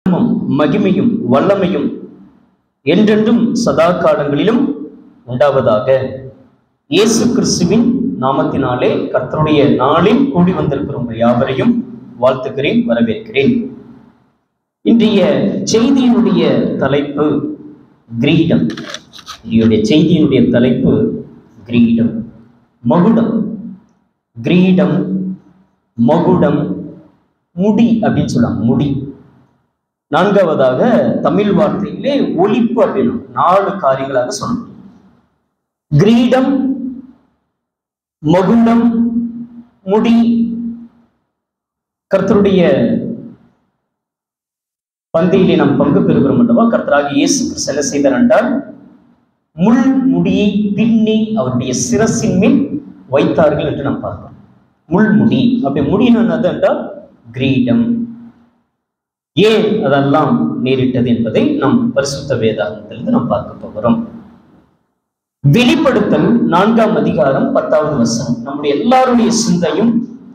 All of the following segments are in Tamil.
மகிமையும் வல்லமையும் என்றென்றும் சதா காலங்களிலும் உண்டாவதாக இயேசு கிறிஸ்துவின் நாமத்தினாலே கர்த்தருடைய நாளில் கூடி வந்திருக்கிற உங்கள் யாவரையும் வாழ்த்துக்கிறேன் வரவேற்கிறேன் இன்றைய செய்தியினுடைய தலைப்பு கிரீடம் இன்றைய செய்தியினுடைய தலைப்பு கிரீடம் மகுடம் கிரீடம் மகுடம் முடி அப்படின்னு சொல்லுவாங்க முடி நான்காவதாக தமிழ் வார்த்தையிலே ஒலிப்பு அப்படின்னு நாலு காரியங்களாக சொல்லணும் கிரீடம் மகுடம் முடி கர்த்தருடைய பந்தியிலே நாம் பங்கு பெறுகிறோம் அல்லவா கர்த்தராக இயேசு கிறிஸ்து என்ன செய்தார் என்றால் முள் முடியை பின்னி அவருடைய சிரசின் மேல் வைத்தார்கள் என்று நாம் பார்க்கிறோம் முள்முடி அப்படி முடியினது என்றால் கிரீடம் ஏன் அதெல்லாம் நேரிட்டது என்பதை நாம் பரிசுத்த வேதாகத்திலிருந்து நாம் பார்க்க போகிறோம் வெளிப்படுத்தல் நான்காம் அதிகாரம் பத்தாவது வசனம் நம்முடைய எல்லாருடைய சிந்தையும்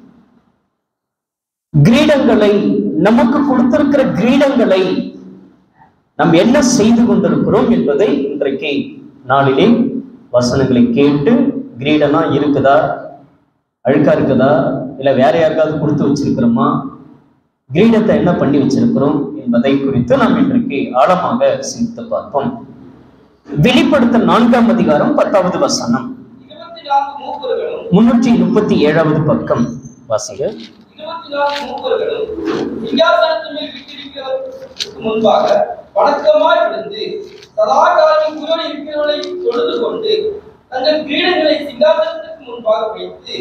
கிரீடங்களை நமக்கு கொடுத்திருக்கிற கிரீடங்களை நாம் என்ன செய்து கொண்டிருக்கிறோம் என்பதை இன்றைக்கு நாளிலே வசனங்களை கேட்டு கிரீடனா இருக்குதா அழுக்கா இருக்குதா இல்ல வேற யாருக்காவது கொடுத்து வச்சிருக்கிறோமா கிரீடத்தை என்ன பண்ணி வச்சிருக்கிறோம் என்பதை குறித்து நாம் இன்றைக்கு ஆழமாக சிந்தித்து பார்ப்போம் வெளிப்படுத்தல் நான்காம் அதிகாரம் பத்தாவது வசனம் இருபத்தி நான்கு மூப்பர்களும் முன்னூற்றி முப்பத்தி ஏழாவது பக்கம் வாசிங்க இருபத்தி நான்கு மூப்பர்களும் சிங்காசனத்தின் மேல் வீற்றிருக்கிறவருக்கு முன்பாக வணக்கமாய் விழுந்து சதா காலம் உயிரோடு இருக்கிறவர்களை தொழுது கொண்டு தங்கள் கிரீடங்களை சிங்காசனத்துக்கு முன்பாக வைத்து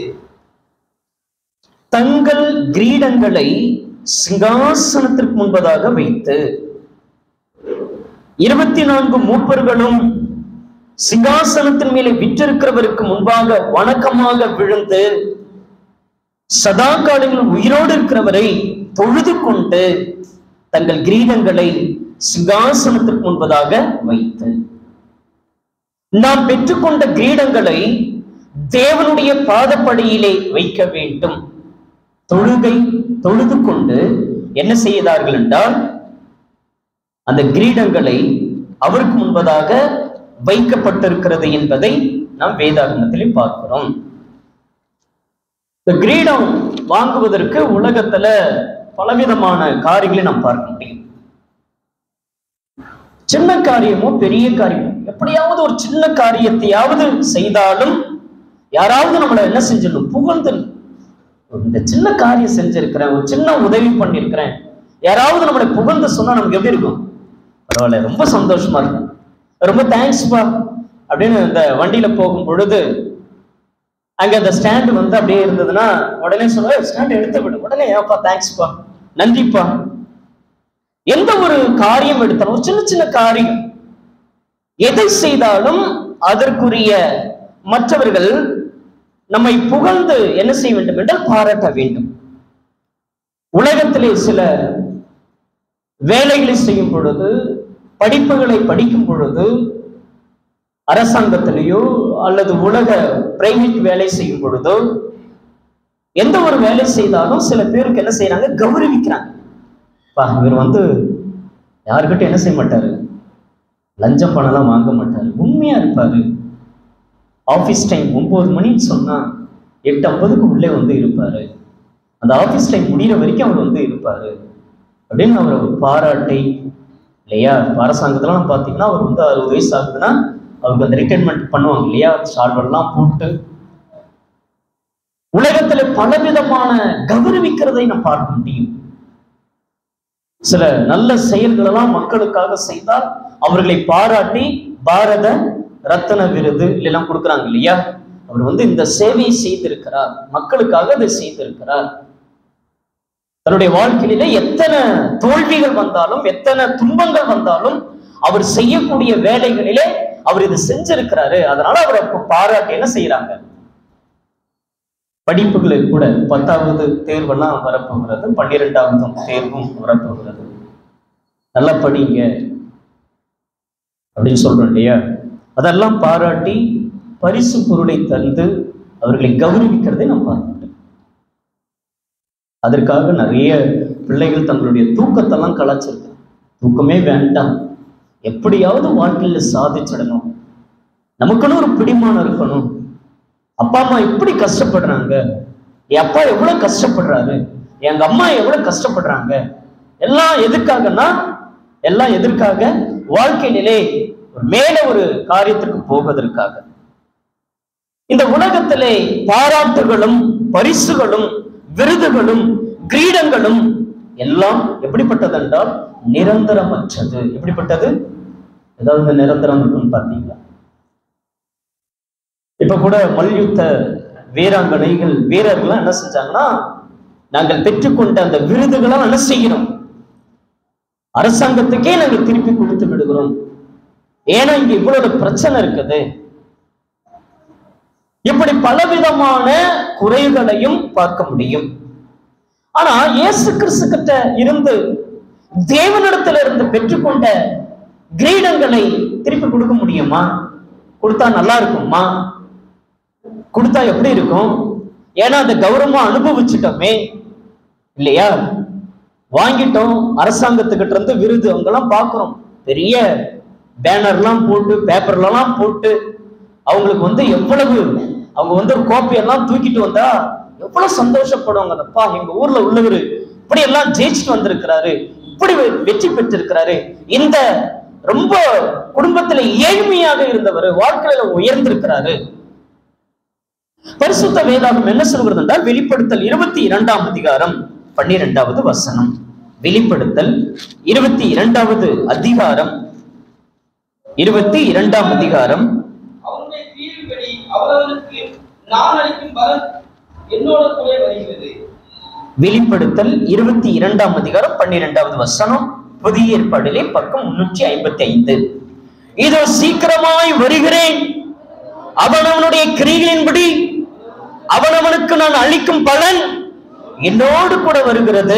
தங்கள் கிரீடங்களை சிங்காசனத்திற்கு முன்பதாக வைத்து இருபத்தி நான்கு மூப்பர்களும் சிங்காசனத்தின் மேலே விற்றிருக்கிறவருக்கு முன்பாக வணக்கமாக விழுந்து சதா காலங்களில் உயிரோடு இருக்கிறவரை தொழுது கொண்டு தங்கள் கிரீடங்களை சிங்காசனத்திற்கு முன்பதாக வைத்து நாம் பெற்றுக்கொண்ட கிரீடங்களை தேவனுடைய பாதப்படியிலே வைக்க வேண்டும் தொழுகை தொழுது கொண்டு என்ன செய்தார்கள் என்றால் அந்த கிரீடங்களை அவருக்கு முன்பதாக வைக்கப்பட்டிருக்கிறது என்பதை நாம் வேதாகமத்திலே பார்க்கிறோம் இந்த கிரீடம் வாங்குவதற்கு உலகத்துல பலவிதமான காரியங்களை நாம் பார்க்க முடியும் சின்ன காரியமோ பெரிய காரியமோ எப்படியாவது ஒரு சின்ன காரியத்தையாவது செய்தாலும் யாராவது நம்மளை என்ன செஞ்சிடணும் புகழ்ந்து இந்த சின்ன காரியம் செஞ்சிருக்கிறேன் ஒரு சின்ன உதவி பண்ணியிருக்கிறேன் யாராவது நம்மளை புகழ்ந்து சொன்னா நமக்கு எப்படி இருக்கும் பரவாயில்ல ரொம்ப சந்தோஷமா இருக்கும் ரொம்ப தேங்க்ஸ்ப்பா அப்படின்னு இந்த வண்டியில போகும் பொழுது அங்க அந்த ஸ்டாண்டு வந்து அப்படியே இருந்ததுன்னா உடனே சொல்ல ஸ்டாண்ட் எடுத்து விடு உடனே ஏப்பா தேங்க்ஸ்ப்பா நன்றிப்பா எந்த ஒரு காரியம் எடுத்தாலும் ஒரு சின்ன சின்ன காரியம் எதை செய்தாலும் அதற்குரிய மற்றவர்கள் நம்மை புகழ்ந்து என்ன செய்ய வேண்டும் என்றால் பாராட்ட வேண்டும் உலகத்திலே சில வேலைகளை செய்யும் பொழுது படிப்புகளை படிக்கும் பொழுது அரசாங்கத்திலேயோ அல்லது உலக பிரைவேட் வேலை செய்யும் பொழுதோ எந்த ஒரு வேலை செய்தாலும் சில பேருக்கு என்ன செய்யறாங்க கௌரவிக்கிறாங்க பா இவர் வந்து யாருக்கிட்ட என்ன செய்ய மாட்டாரு லஞ்சம் பணம்லாம் வாங்க மாட்டாரு உண்மையா இருப்பாரு ஆஃபீஸ் டைம் ஒன்பது மணின்னு சொன்னா எட்டு ஐம்பதுக்கு உள்ளே வந்து இருப்பாரு அந்த ஆஃபீஸ் டைம் முடிகிற வரைக்கும் அவர் வந்து இருப்பாரு அப்படின்னு அவரை ஒரு பாராட்டி இல்லையா அரசாங்கத்துலாம் பார்த்தீங்கன்னா அவர் வந்து அறுபது வயசு ஆகுதுன்னா அவருக்கு அந்த ரிட்டைர்மெண்ட் பண்ணுவாங்க இல்லையா ஷால்வர்லாம் போட்டு உலகத்துல பலவிதமான கௌரவிக்கிறதை நாம் பார்க்க முடியும் சில நல்ல செயல்களெல்லாம் மக்களுக்காக செய்தால் அவர்களை பாராட்டி பாரத ரத்தன விருது எல்லாம் கொடுக்குறாங்க இல்லையா அவர் வந்து இந்த சேவையை செய்திருக்கிறார் மக்களுக்காக அதை செய்திருக்கிறார் தன்னுடைய வாழ்க்கையில எத்தனை தோல்விகள் வந்தாலும் எத்தனை துன்பங்கள் வந்தாலும் அவர் செய்யக்கூடிய வேலைகளிலே அவர் இது செஞ்சிருக்கிறாரு அதனால அவரை இப்ப பாராட்டி என்ன செய்யறாங்க படிப்புகளில் கூட பத்தாவது தேர்வெல்லாம் வரப்போகிறது பன்னிரெண்டாவது தேர்வும் வரப்போகிறது நல்லா படிங்க அப்படின்னு சொல்றோம் இல்லையா அதெல்லாம் பாராட்டி பரிசு பொருளை தந்து அவர்களை கௌரவிக்கிறதை நாம் பார்க்க முடியும் அதற்காக நிறைய பிள்ளைகள் தங்களுடைய தூக்கத்தெல்லாம் கலாச்சிருக்காங்க தூக்கமே வேண்டாம் எப்படியாவது வாழ்க்கையில சாதிச்சிடணும் நமக்குன்னு ஒரு பிடிமானம் இருக்கணும் அப்பா அம்மா இப்படி கஷ்டப்படுறாங்க என் அப்பா எவ்வளவு கஷ்டப்படுறாரு எங்க அம்மா எவ்வளவு கஷ்டப்படுறாங்க எல்லாம் எதுக்காகன்னா எல்லாம் எதற்காக வாழ்க்கையிலே ஒரு மேல ஒரு காரியத்திற்கு போவதற்காக இந்த உலகத்திலே பாராட்டுகளும் பரிசுகளும் விருதுகளும் கிரீடங்களும் எல்லாம் எப்படிப்பட்டது என்றால் நிரந்தரமற்றது எப்படிப்பட்டது ஏதாவது நிரந்தரம் இருக்குன்னு பார்த்தீங்களா இப்ப கூட மல்யுத்த வீராங்கனைகள் வீரர்கள்லாம் என்ன செஞ்சாங்கன்னா நாங்கள் பெற்றுக்கொண்ட அந்த விருதுகளாம் என்ன செய்கிறோம் அரசாங்கத்துக்கே நாங்கள் திருப்பி கொடுத்து விடுகிறோம் ஏன்னா இங்க இவ்வளவு பிரச்சனை இருக்குது இப்படி பலவிதமான குறைகளையும் பார்க்க முடியும் ஆனா இயேசு கிறிஸ்து கிட்ட இருந்து தேவனிடத்துல இருந்து பெற்றுக்கொண்ட கிரீடங்களை திருப்பி கொடுக்க முடியுமா கொடுத்தா நல்லா இருக்குமா கொடுத்தா எப்படி இருக்கும் ஏன்னா அந்த கௌரவமா அனுபவிச்சுட்டோமே இல்லையா வாங்கிட்டோம் அரசாங்கத்துக்கிட்ட இருந்து விருது அவங்கெல்லாம் பார்க்கிறோம் பெரிய பேனர்லாம் போட்டு பேப்பர்லாம் போட்டு அவங்களுக்கு வந்து எவ்வளவு அவங்க வந்து ஒரு கோப்பை எல்லாம் தூக்கிட்டு வந்தா எவ்வளவு சந்தோஷப்படுவாங்க அப்பா எங்க ஊர்ல உள்ளவர் இப்படி எல்லாம் ஜெயிச்சுட்டு வந்திருக்கிறாரு இப்படி வெ- வெற்றி பெற்றிருக்கிறாரு இந்த ரொம்ப குடும்பத்துல ஏழ்மையாக இருந்தவர் வாழ்க்கையில உயர்ந்திருக்கிறாரு பரிசுத்த வேதாகம் என்ன சொல்கிறது என்றால் வெளிப்படுத்தல் இருபத்தி இரண்டாம் அதிகாரம் பன்னிரெண்டாவது வசனம் வெளிப்படுத்தல் இருபத்தி இரண்டாவது அதிகாரம் இருபத்தி இரண்டாம் அதிகாரம் அவனுடைய கீழ்படி அவரவருக்கு நான் அளிக்கும் பலன் என்னோட கூட வருகிறது வெளிப்படுத்தல் இருபத்தி இரண்டாம் அதிகாரம் பன்னிரெண்டாவது வசனம் புதிய ஏற்பாடிலே பக்கம் முன்னூற்றி ஐம்பத்தி ஐந்து இதோ சீக்கிரமாய் வருகிறேன் அவனவனுடைய கிரிகளின்படி அவனவனுக்கு நான் அளிக்கும் பலன் என்னோடு கூட வருகிறது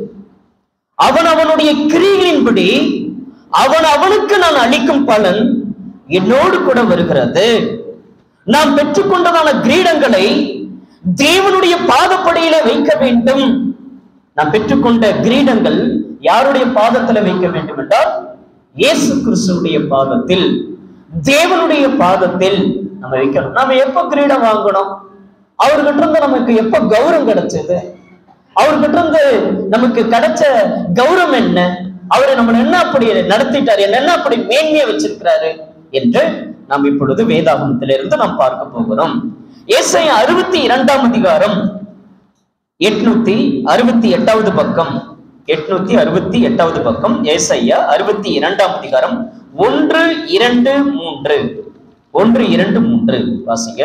அவன் அவனுடைய கிரிகளின்படி அவன் அவனுக்கு நான் அளிக்கும் பலன் என்னோடு கூட வருகிறது நாம் பெற்றுக்கொண்டதான கிரீடங்களை தேவனுடைய பாதப்படியிலே வைக்க வேண்டும் நாம் பெற்றுக்கொண்ட கிரீடங்கள் யாருடைய பாதத்துல வைக்க வேண்டும் என்றால் இயேசு கிறிஸ்துடைய பாதத்தில் தேவனுடைய பாதத்தில் நம்ம வைக்கணும் நாம எப்ப கிரீடம் வாங்கணும் அவர்கிட்ட இருந்து நமக்கு எப்ப கௌரவம் கிடைச்சது அவர்கிட்ட இருந்து நமக்கு கிடைச்ச கௌரவம் என்ன அவரை நம்ம என்ன அப்படி நடத்திட்டாரு என்ன அப்படி மேன்மையா வச்சிருக்கிறாரு என்று நாம் இப்பொழுது வேதாகமத்திலிருந்து நாம் பார்க்க போகிறோம் ஏசாயா அறுபத்தி இரண்டாம் அதிகாரம் எட்நூத்தி அறுபத்தி எட்டாவது பக்கம் எட்நூத்தி அறுபத்தி எட்டாவது பக்கம் ஏசையா அறுபத்தி இரண்டாம் அதிகாரம் ஒன்று இரண்டு மூன்று ஒன்று இரண்டு மூன்று வாசிங்க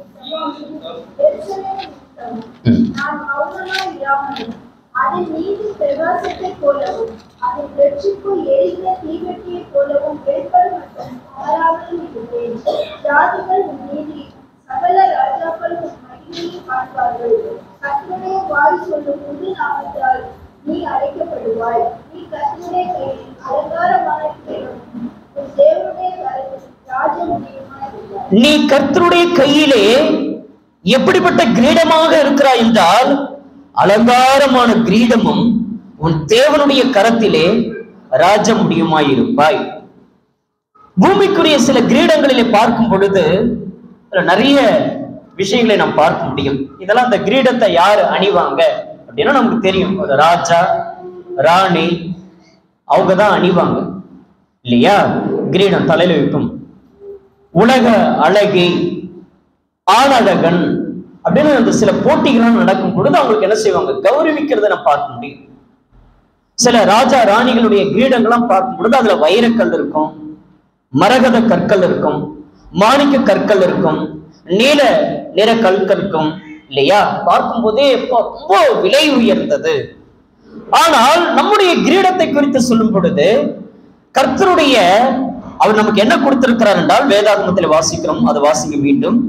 ம். நான் மௌனமாய் இராமலும், அதன் மீது பிரகாசத்தைப் போலவும், அதன் வெற்றிக்குள் எரிகிற தீவெட்டியைப் போலவும் வெளிப்படும் மட்டும் மாறாமலும் இருப்பேன். ஜாதிகள் உன் நீதியையும், சகல ராஜாக்கள் உன் மகிமையையும் காண்பார்கள். கர்த்தருடைய வாய் சொல்லும் புது நாமத்தால் நீ அழைக்கப்படுவாய். நீ கர்த்தருடைய கையில் அலங்காரமான கிரீடமும், உன் தேவனுடைய கரத்தில் ராஜமுடியுமாய் இருந்தாய். நீ கர்த்தருடைய கையிலே எப்படிப்பட்ட கிரீடமாக இருக்கிறாய் என்றால் அலங்காரமான கிரீடமும் உன் தேவனுடைய கரத்திலே ராஜ முடியுமாயிருப்பாய் பூமிக்குரிய சில கிரீடங்களிலே பார்க்கும் பொழுது அதுல நிறைய விஷயங்களை நாம் பார்க்க முடியும் இதெல்லாம் அந்த கிரீடத்தை யார் அணிவாங்க அப்படின்னா நமக்கு தெரியும் ஒரு ராஜா ராணி அவங்க தான் அணிவாங்க இல்லையா கிரீடம் தலையில வைக்கும் உலக அழகி ஆணழகன் அப்படின்னு அந்த சில போட்டிகள்லாம் நடக்கும் பொழுது அவங்களுக்கு என்ன செய்வாங்க கௌரவிக்கிறத நம்ம பார்க்க முடியும் சில ராஜா ராணிகளுடைய கிரீடங்கள்லாம் பார்க்கும் பொழுது அதுல வைரக்கல் இருக்கும் மரகத கற்கள் இருக்கும் மாணிக்க கற்கள் இருக்கும் நீல நிற கற்கள் இருக்கும் இல்லையா பார்க்கும் போதே எப்போ ரொம்ப விலை உயர்ந்தது ஆனால் நம்முடைய கிரீடத்தை குறித்து சொல்லும் பொழுது கர்த்தருடைய அவர் நமக்கு என்ன கொடுத்திருக்கிறார் என்றால் வேதாகமத்தில் வாசிக்கிறோம் அதை வாசிங்க மீண்டும்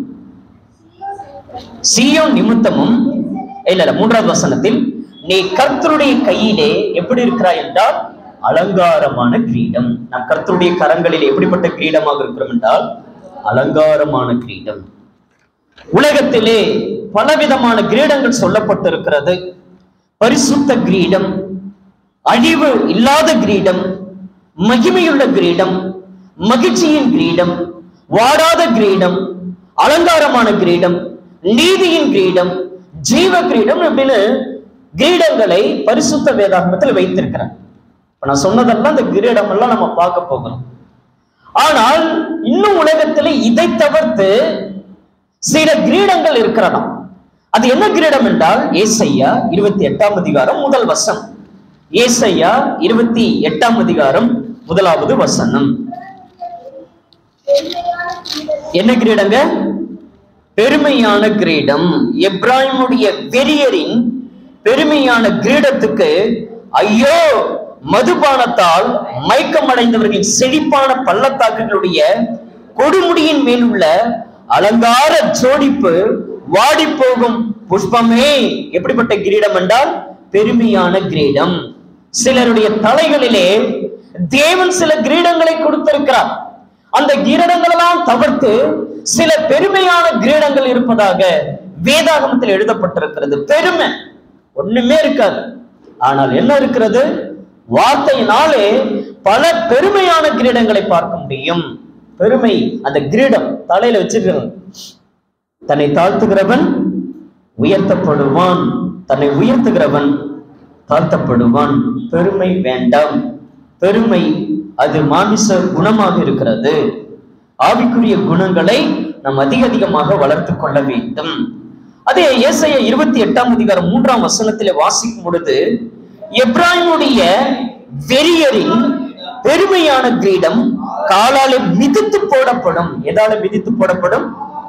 சீயோன் நிமித்தமும் இல்ல இல்ல மூன்றாவது வசனத்தில் நீ கர்த்தருடைய கையிலே எப்படி இருக்கிறாய் என்றால் அலங்காரமான கிரீடம் நம் கர்த்தருடைய கரங்களில் எப்படிப்பட்ட கிரீடமாக இருக்கிறோம் என்றால் அலங்காரமான கிரீடம் உலகத்திலே பலவிதமான கிரீடங்கள் சொல்லப்பட்டிருக்கிறது பரிசுத்த கிரீடம் அழிவு இல்லாத கிரீடம் மகிமையுள்ள கிரீடம் மகிழ்ச்சியின் கிரீடம் வாடாத கிரீடம் அலங்காரமான கிரீடம் நீதியின் கிரீடம் ஜீவ கிரீடம் அப்படின்னு கிரீடங்களை பரிசுத்த வேதாகமத்தில் வைத்திருக்கிறார் இப்ப நான் சொன்னதெல்லாம் இந்த கிரீடம் எல்லாம் நம்ம பார்க்க போகிறோம் ஆனால் இன்னும் உலகத்தில் இதை தவிர்த்து சில கிரீடங்கள் இருக்கிறதாம் அது என்ன கிரீடம் என்றால் ஏசையா இருபத்தி எட்டாம் அதிகாரம் முதல் வசனம் ஏசையா இருபத்தி எட்டாம் அதிகாரம் முதலாவது வசனம் பெருமையான கீதத்தை என்ன கிரீடங்க பெருமையான கிரீடம் எப்ராஹிமுடைய வெறியரின் பெருமையான கிரீடத்துக்கு ஐயோ மதுபானத்தால் மயக்கமடைந்தவர்களின் செழிப்பான பள்ளத்தாக்குகளுடைய கொடுமுடியின் மேல் உள்ள அலங்கார ஜோடிப்பு வாடி போகும் புஷ்பமே எப்படிப்பட்ட கிரீடம் என்றால் பெருமையான கிரீடம் சிலருடைய தலைகளிலே தேவன் சில கிரீடங்களை கொடுத்திருக்கிறார் அந்த கிரீடங்களெல்லாம் தவிர்த்து சில பெருமையான கிரீடங்கள் இருப்பதாக வேதாகமத்தில் எழுதப்பட்டிருக்கிறது பெருமை ஒண்ணுமே இருக்காது ஆனால் என்ன இருக்கிறது வார்த்தையினாலே பல பெருமையான கிரீடங்களை பார்க்க முடியும் பெருமை அந்த கிரீடம் தலையில வச்சிருக்கிறது தன்னை தாழ்த்துகிறவன் உயர்த்தப்படுவான் தன்னை உயர்த்துகிறவன் தாழ்த்தப்படுவான் பெருமை வேண்டாம் பெருமை அது மாமிச குணமாக இருக்கிறது ஆவிக்குரிய குணங்களை நாம் அதிக அதிகமாக வளர்த்து கொள்ள வேண்டும் அதே ஏசைய இருபத்தி எட்டாம் அதிகாரம் மூன்றாம் வசனத்திலே வாசிக்கும் பொழுது எப்ராஹிமுடைய வெறியரின் பெருமையான கிரீடம் காலாலே மிதித்து போடப்படும் எதால மிதித்து போடப்படும்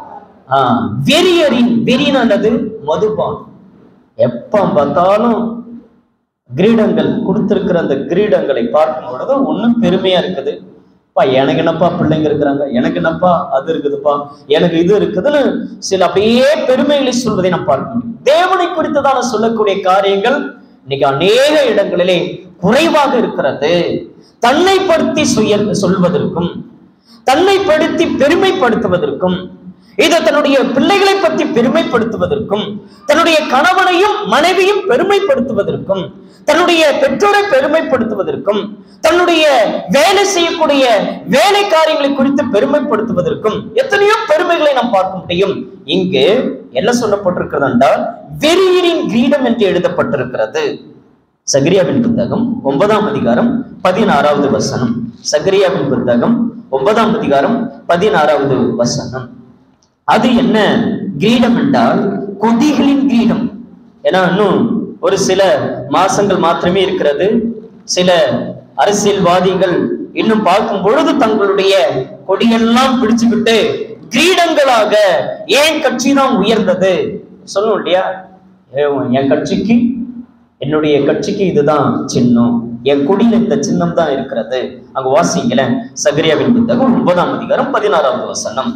ஆஹ் வெறியரின் வெறினானது மதுபான் எப்ப பார்த்தாலும் கிரீடங்கள் கொடுத்திருக்கிற அந்த கிரீடங்களை பார்க்கும் பொழுது ஒண்ணும் பெருமையா இருக்குது பா எனக்கு என்னப்பா பிள்ளைங்க இருக்கிறாங்க எனக்கு என்னப்பா அது இருக்குதுப்பா எனக்கு இது இருக்குதுன்னு சில அப்படியே பெருமைகளை சொல்வதை நான் பார்க்க முடியும் தேவனை குறித்ததான சொல்லக்கூடிய காரியங்கள் இன்னைக்கு அநேக இடங்களிலே குறைவாக இருக்கிறது தன்னைப்படுத்தி சுய சொல்வதற்கும் தன்னைப்படுத்தி பெருமைப்படுத்துவதற்கும் இது தன்னுடைய பிள்ளைகளை பற்றி பெருமைப்படுத்துவதற்கும் தன்னுடைய கணவனையும் மனைவியும் பெருமைப்படுத்துவதற்கும் தன்னுடைய பெற்றோரை பெருமைப்படுத்துவதற்கும் தன்னுடைய வேலை செய்யக்கூடிய வேலை காரியங்களை குறித்து பெருமைப்படுத்துவதற்கும் எத்தனையோ பெருமைகளை நாம் பார்க்க முடியும் இங்கு என்ன சொல்லப்பட்டிருக்கிறது என்றால் வெறியரின் கிரீடம் என்று எழுதப்பட்டிருக்கிறது சகரியாவின் புத்தகம் ஒன்பதாம் அதிகாரம் பதினாறாவது வசனம் சகரியாவின் புத்தகம் ஒன்பதாம் அதிகாரம் பதினாறாவது வசனம் அது என்ன கிரீடம் என்றால் கொடிகளின் கிரீடம் ஏன்னா இன்னும் ஒரு சில மாசங்கள் மாத்திரமே இருக்கிறது சில அரசியல்வாதிகள் இன்னும் பார்க்கும் பொழுது தங்களுடைய கொடியெல்லாம் பிடிச்சுக்கிட்டு கிரீடங்களாக ஏன் கட்சி தான் உயர்ந்தது சொல்லணும் இல்லையா ஏ, என் கட்சிக்கு என்னுடைய கட்சிக்கு இதுதான் சின்னம் என் கொடியில இந்த சின்னம் தான் இருக்கிறது அங்க வாசிங்களேன் சகரியாவின் புத்தகம் ஒன்பதாம் அதிகாரம் பதினாறாவது வசனம்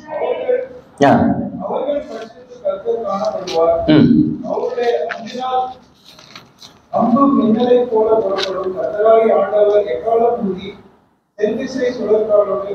யா. அவர்கள் பரிசுத்த கர்த்தர் காணப்படுவார் ம் அவருடைய அம்பினால் அம்பு மின்னலை போல புறப்படும் கர்த்தராகி ஆண்டவர் எக்காலம் ஊதி தென்திசை சுழற்காலோடு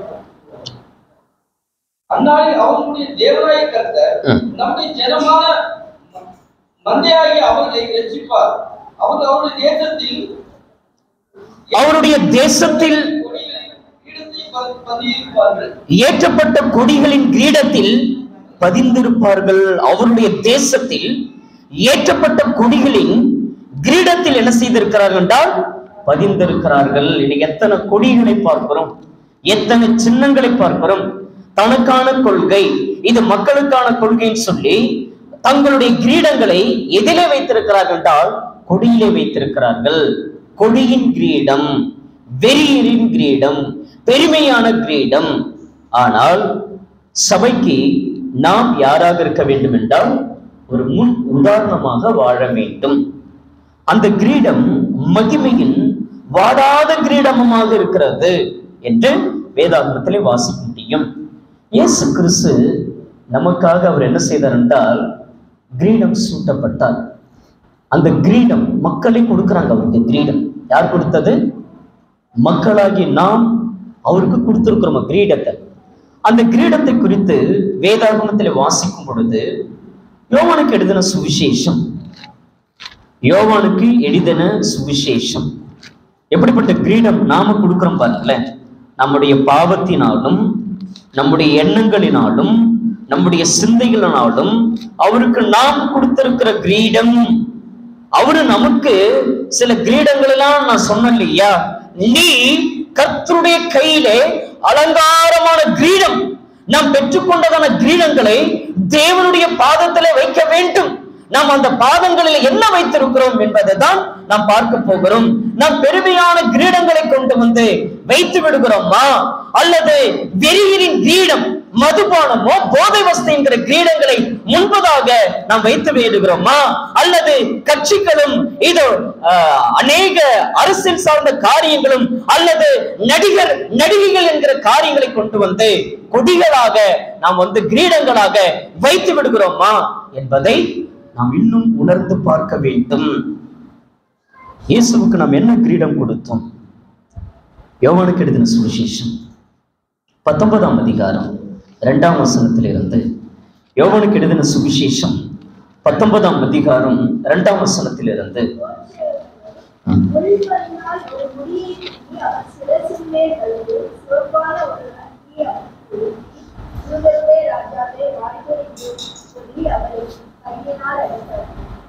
அந்நாளில் அவர்களுடைய தேவனாய கர்த்தர் ம். நம்முடைய ஜனமான மந்தையாகி அவர்களை ரட்சிப்பார் அவர் அவருடைய தேசத்தில் அவருடைய தேசத்தில் கொடிகளில் இடத்தை பதியிருப்பார்கள் ஏற்றப்பட்ட கொடிகளின் கிரீடத்தில் பதிந்திருப்பார்கள் அவருடைய தேசத்தில் ஏற்றப்பட்ட கொடிகளின் கிரீடத்தில் என்ன செய்திருக்கிறார்கள் என்றால் பதிந்திருக்கிறார்கள் இன்னைக்கு எத்தனை கொடிகளை பார்க்கிறோம் எத்தனை சின்னங்களை பார்க்கிறோம் தனக்கான கொள்கை இது மக்களுக்கான கொள்கைன்னு சொல்லி தங்களுடைய கிரீடங்களை எதிலே வைத்திருக்கிறார்கள் என்றால் கொடியிலே வைத்திருக்கிறார்கள் கொடியின் கிரீடம் வெறியரின் கிரீடம் பெருமையான கிரீடம் ஆனால் சபைக்கு நாம் யாராக இருக்க வேண்டும் என்றால் ஒரு முன் உதாரணமாக வாழ வேண்டும் அந்த கிரீடம் மகிமையின் வாடாத கிரீடமுமாக இருக்கிறது என்று வேதாகமத்திலே வாசிக்க முடியும் இயேசு கிறிஸ்து நமக்காக அவர் என்ன செய்தார் என்றால் கிரீடம் சூட்டப்பட்டார் அந்த கிரீடம் மக்களே கொடுக்குறாங்க அவருக்கு கிரீடம் யார் கொடுத்தது மக்களாகி நாம் அவருக்கு கொடுத்திருக்கிறோம் கிரீடத்தை அந்த கிரீடத்தை குறித்து வேதாகமத்தில் வாசிக்கும் பொழுது யோவானுக்கு எழுதின சுவிசேஷம் யோவானுக்கு எழுதின சுவிசேஷம் எப்படிப்பட்ட கிரீடம் நாம கொடுக்கிறோம் பாருங்களேன் நம்முடைய பாவத்தினாலும் நம்முடைய எண்ணங்களினாலும் நம்முடைய சிந்தைகளினாலும் அவருக்கு நாம் கொடுத்திருக்கிற கிரீடம் அவரு நமக்கு சில கிரீடங்கள் எல்லாம் நான் சொன்னேன் இல்லையா நீ கர்த்தருடைய கையிலே அலங்காரமான கிரீடம் நாம் பெற்றுக்கொண்டதான கிரீடங்களை தேவனுடைய பாதத்திலே வைக்க வேண்டும் நாம் அந்த பாதங்களில் என்ன வைத்திருக்கிறோம் என்பதை தான் நாம் பார்க்க போகிறோம் நாம் பெருமையான கிரீடங்களை கொண்டு வந்து வைத்து விடுகிறோமா அல்லது வெறியரின் கிரீடம் மதுபானமோ போதை வஸ்து என்கிற கிரீடங்களை முன்பதாக நாம் வைத்து விடுகிறோமா அல்லது கட்சிகளும் இதோ ஆஹ், அநேக அரசியல் சார்ந்த காரியங்களும் அல்லது நடிகர் நடிகைகள் என்கிற காரியங்களை கொண்டு வந்து கொடிகளாக நாம் வந்து கிரீடங்களாக வைத்து விடுகிறோமா என்பதை நாம் இன்னும் உணர்ந்து பார்க்க வேண்டும் இயேசுவுக்கு நாம் என்ன கிரீடம் கொடுத்தோம் யோவானுக்கு எழுதின சுவிசேஷம் பத்தொன்பதாம் அதிகாரம் இரண்டாம் வசனத்திலிருந்து யோவானுக்கு எழுதின சுவிசேஷம் பத்தொன்பதாம் அதிகாரம் இரண்டாம் வசனத்திலிருந்து ஒளிபரப்பினால் ஒரு முடியை பின்னி அவர் சிரசின் மேல் வைத்து சிவப்பான ஒரு அங்கியை அவருக்கு உடுத்தி, யூதருடைய ராஜாவே வாழ்க என்று சொல்லி அவரை கையினால் அழைத்தார்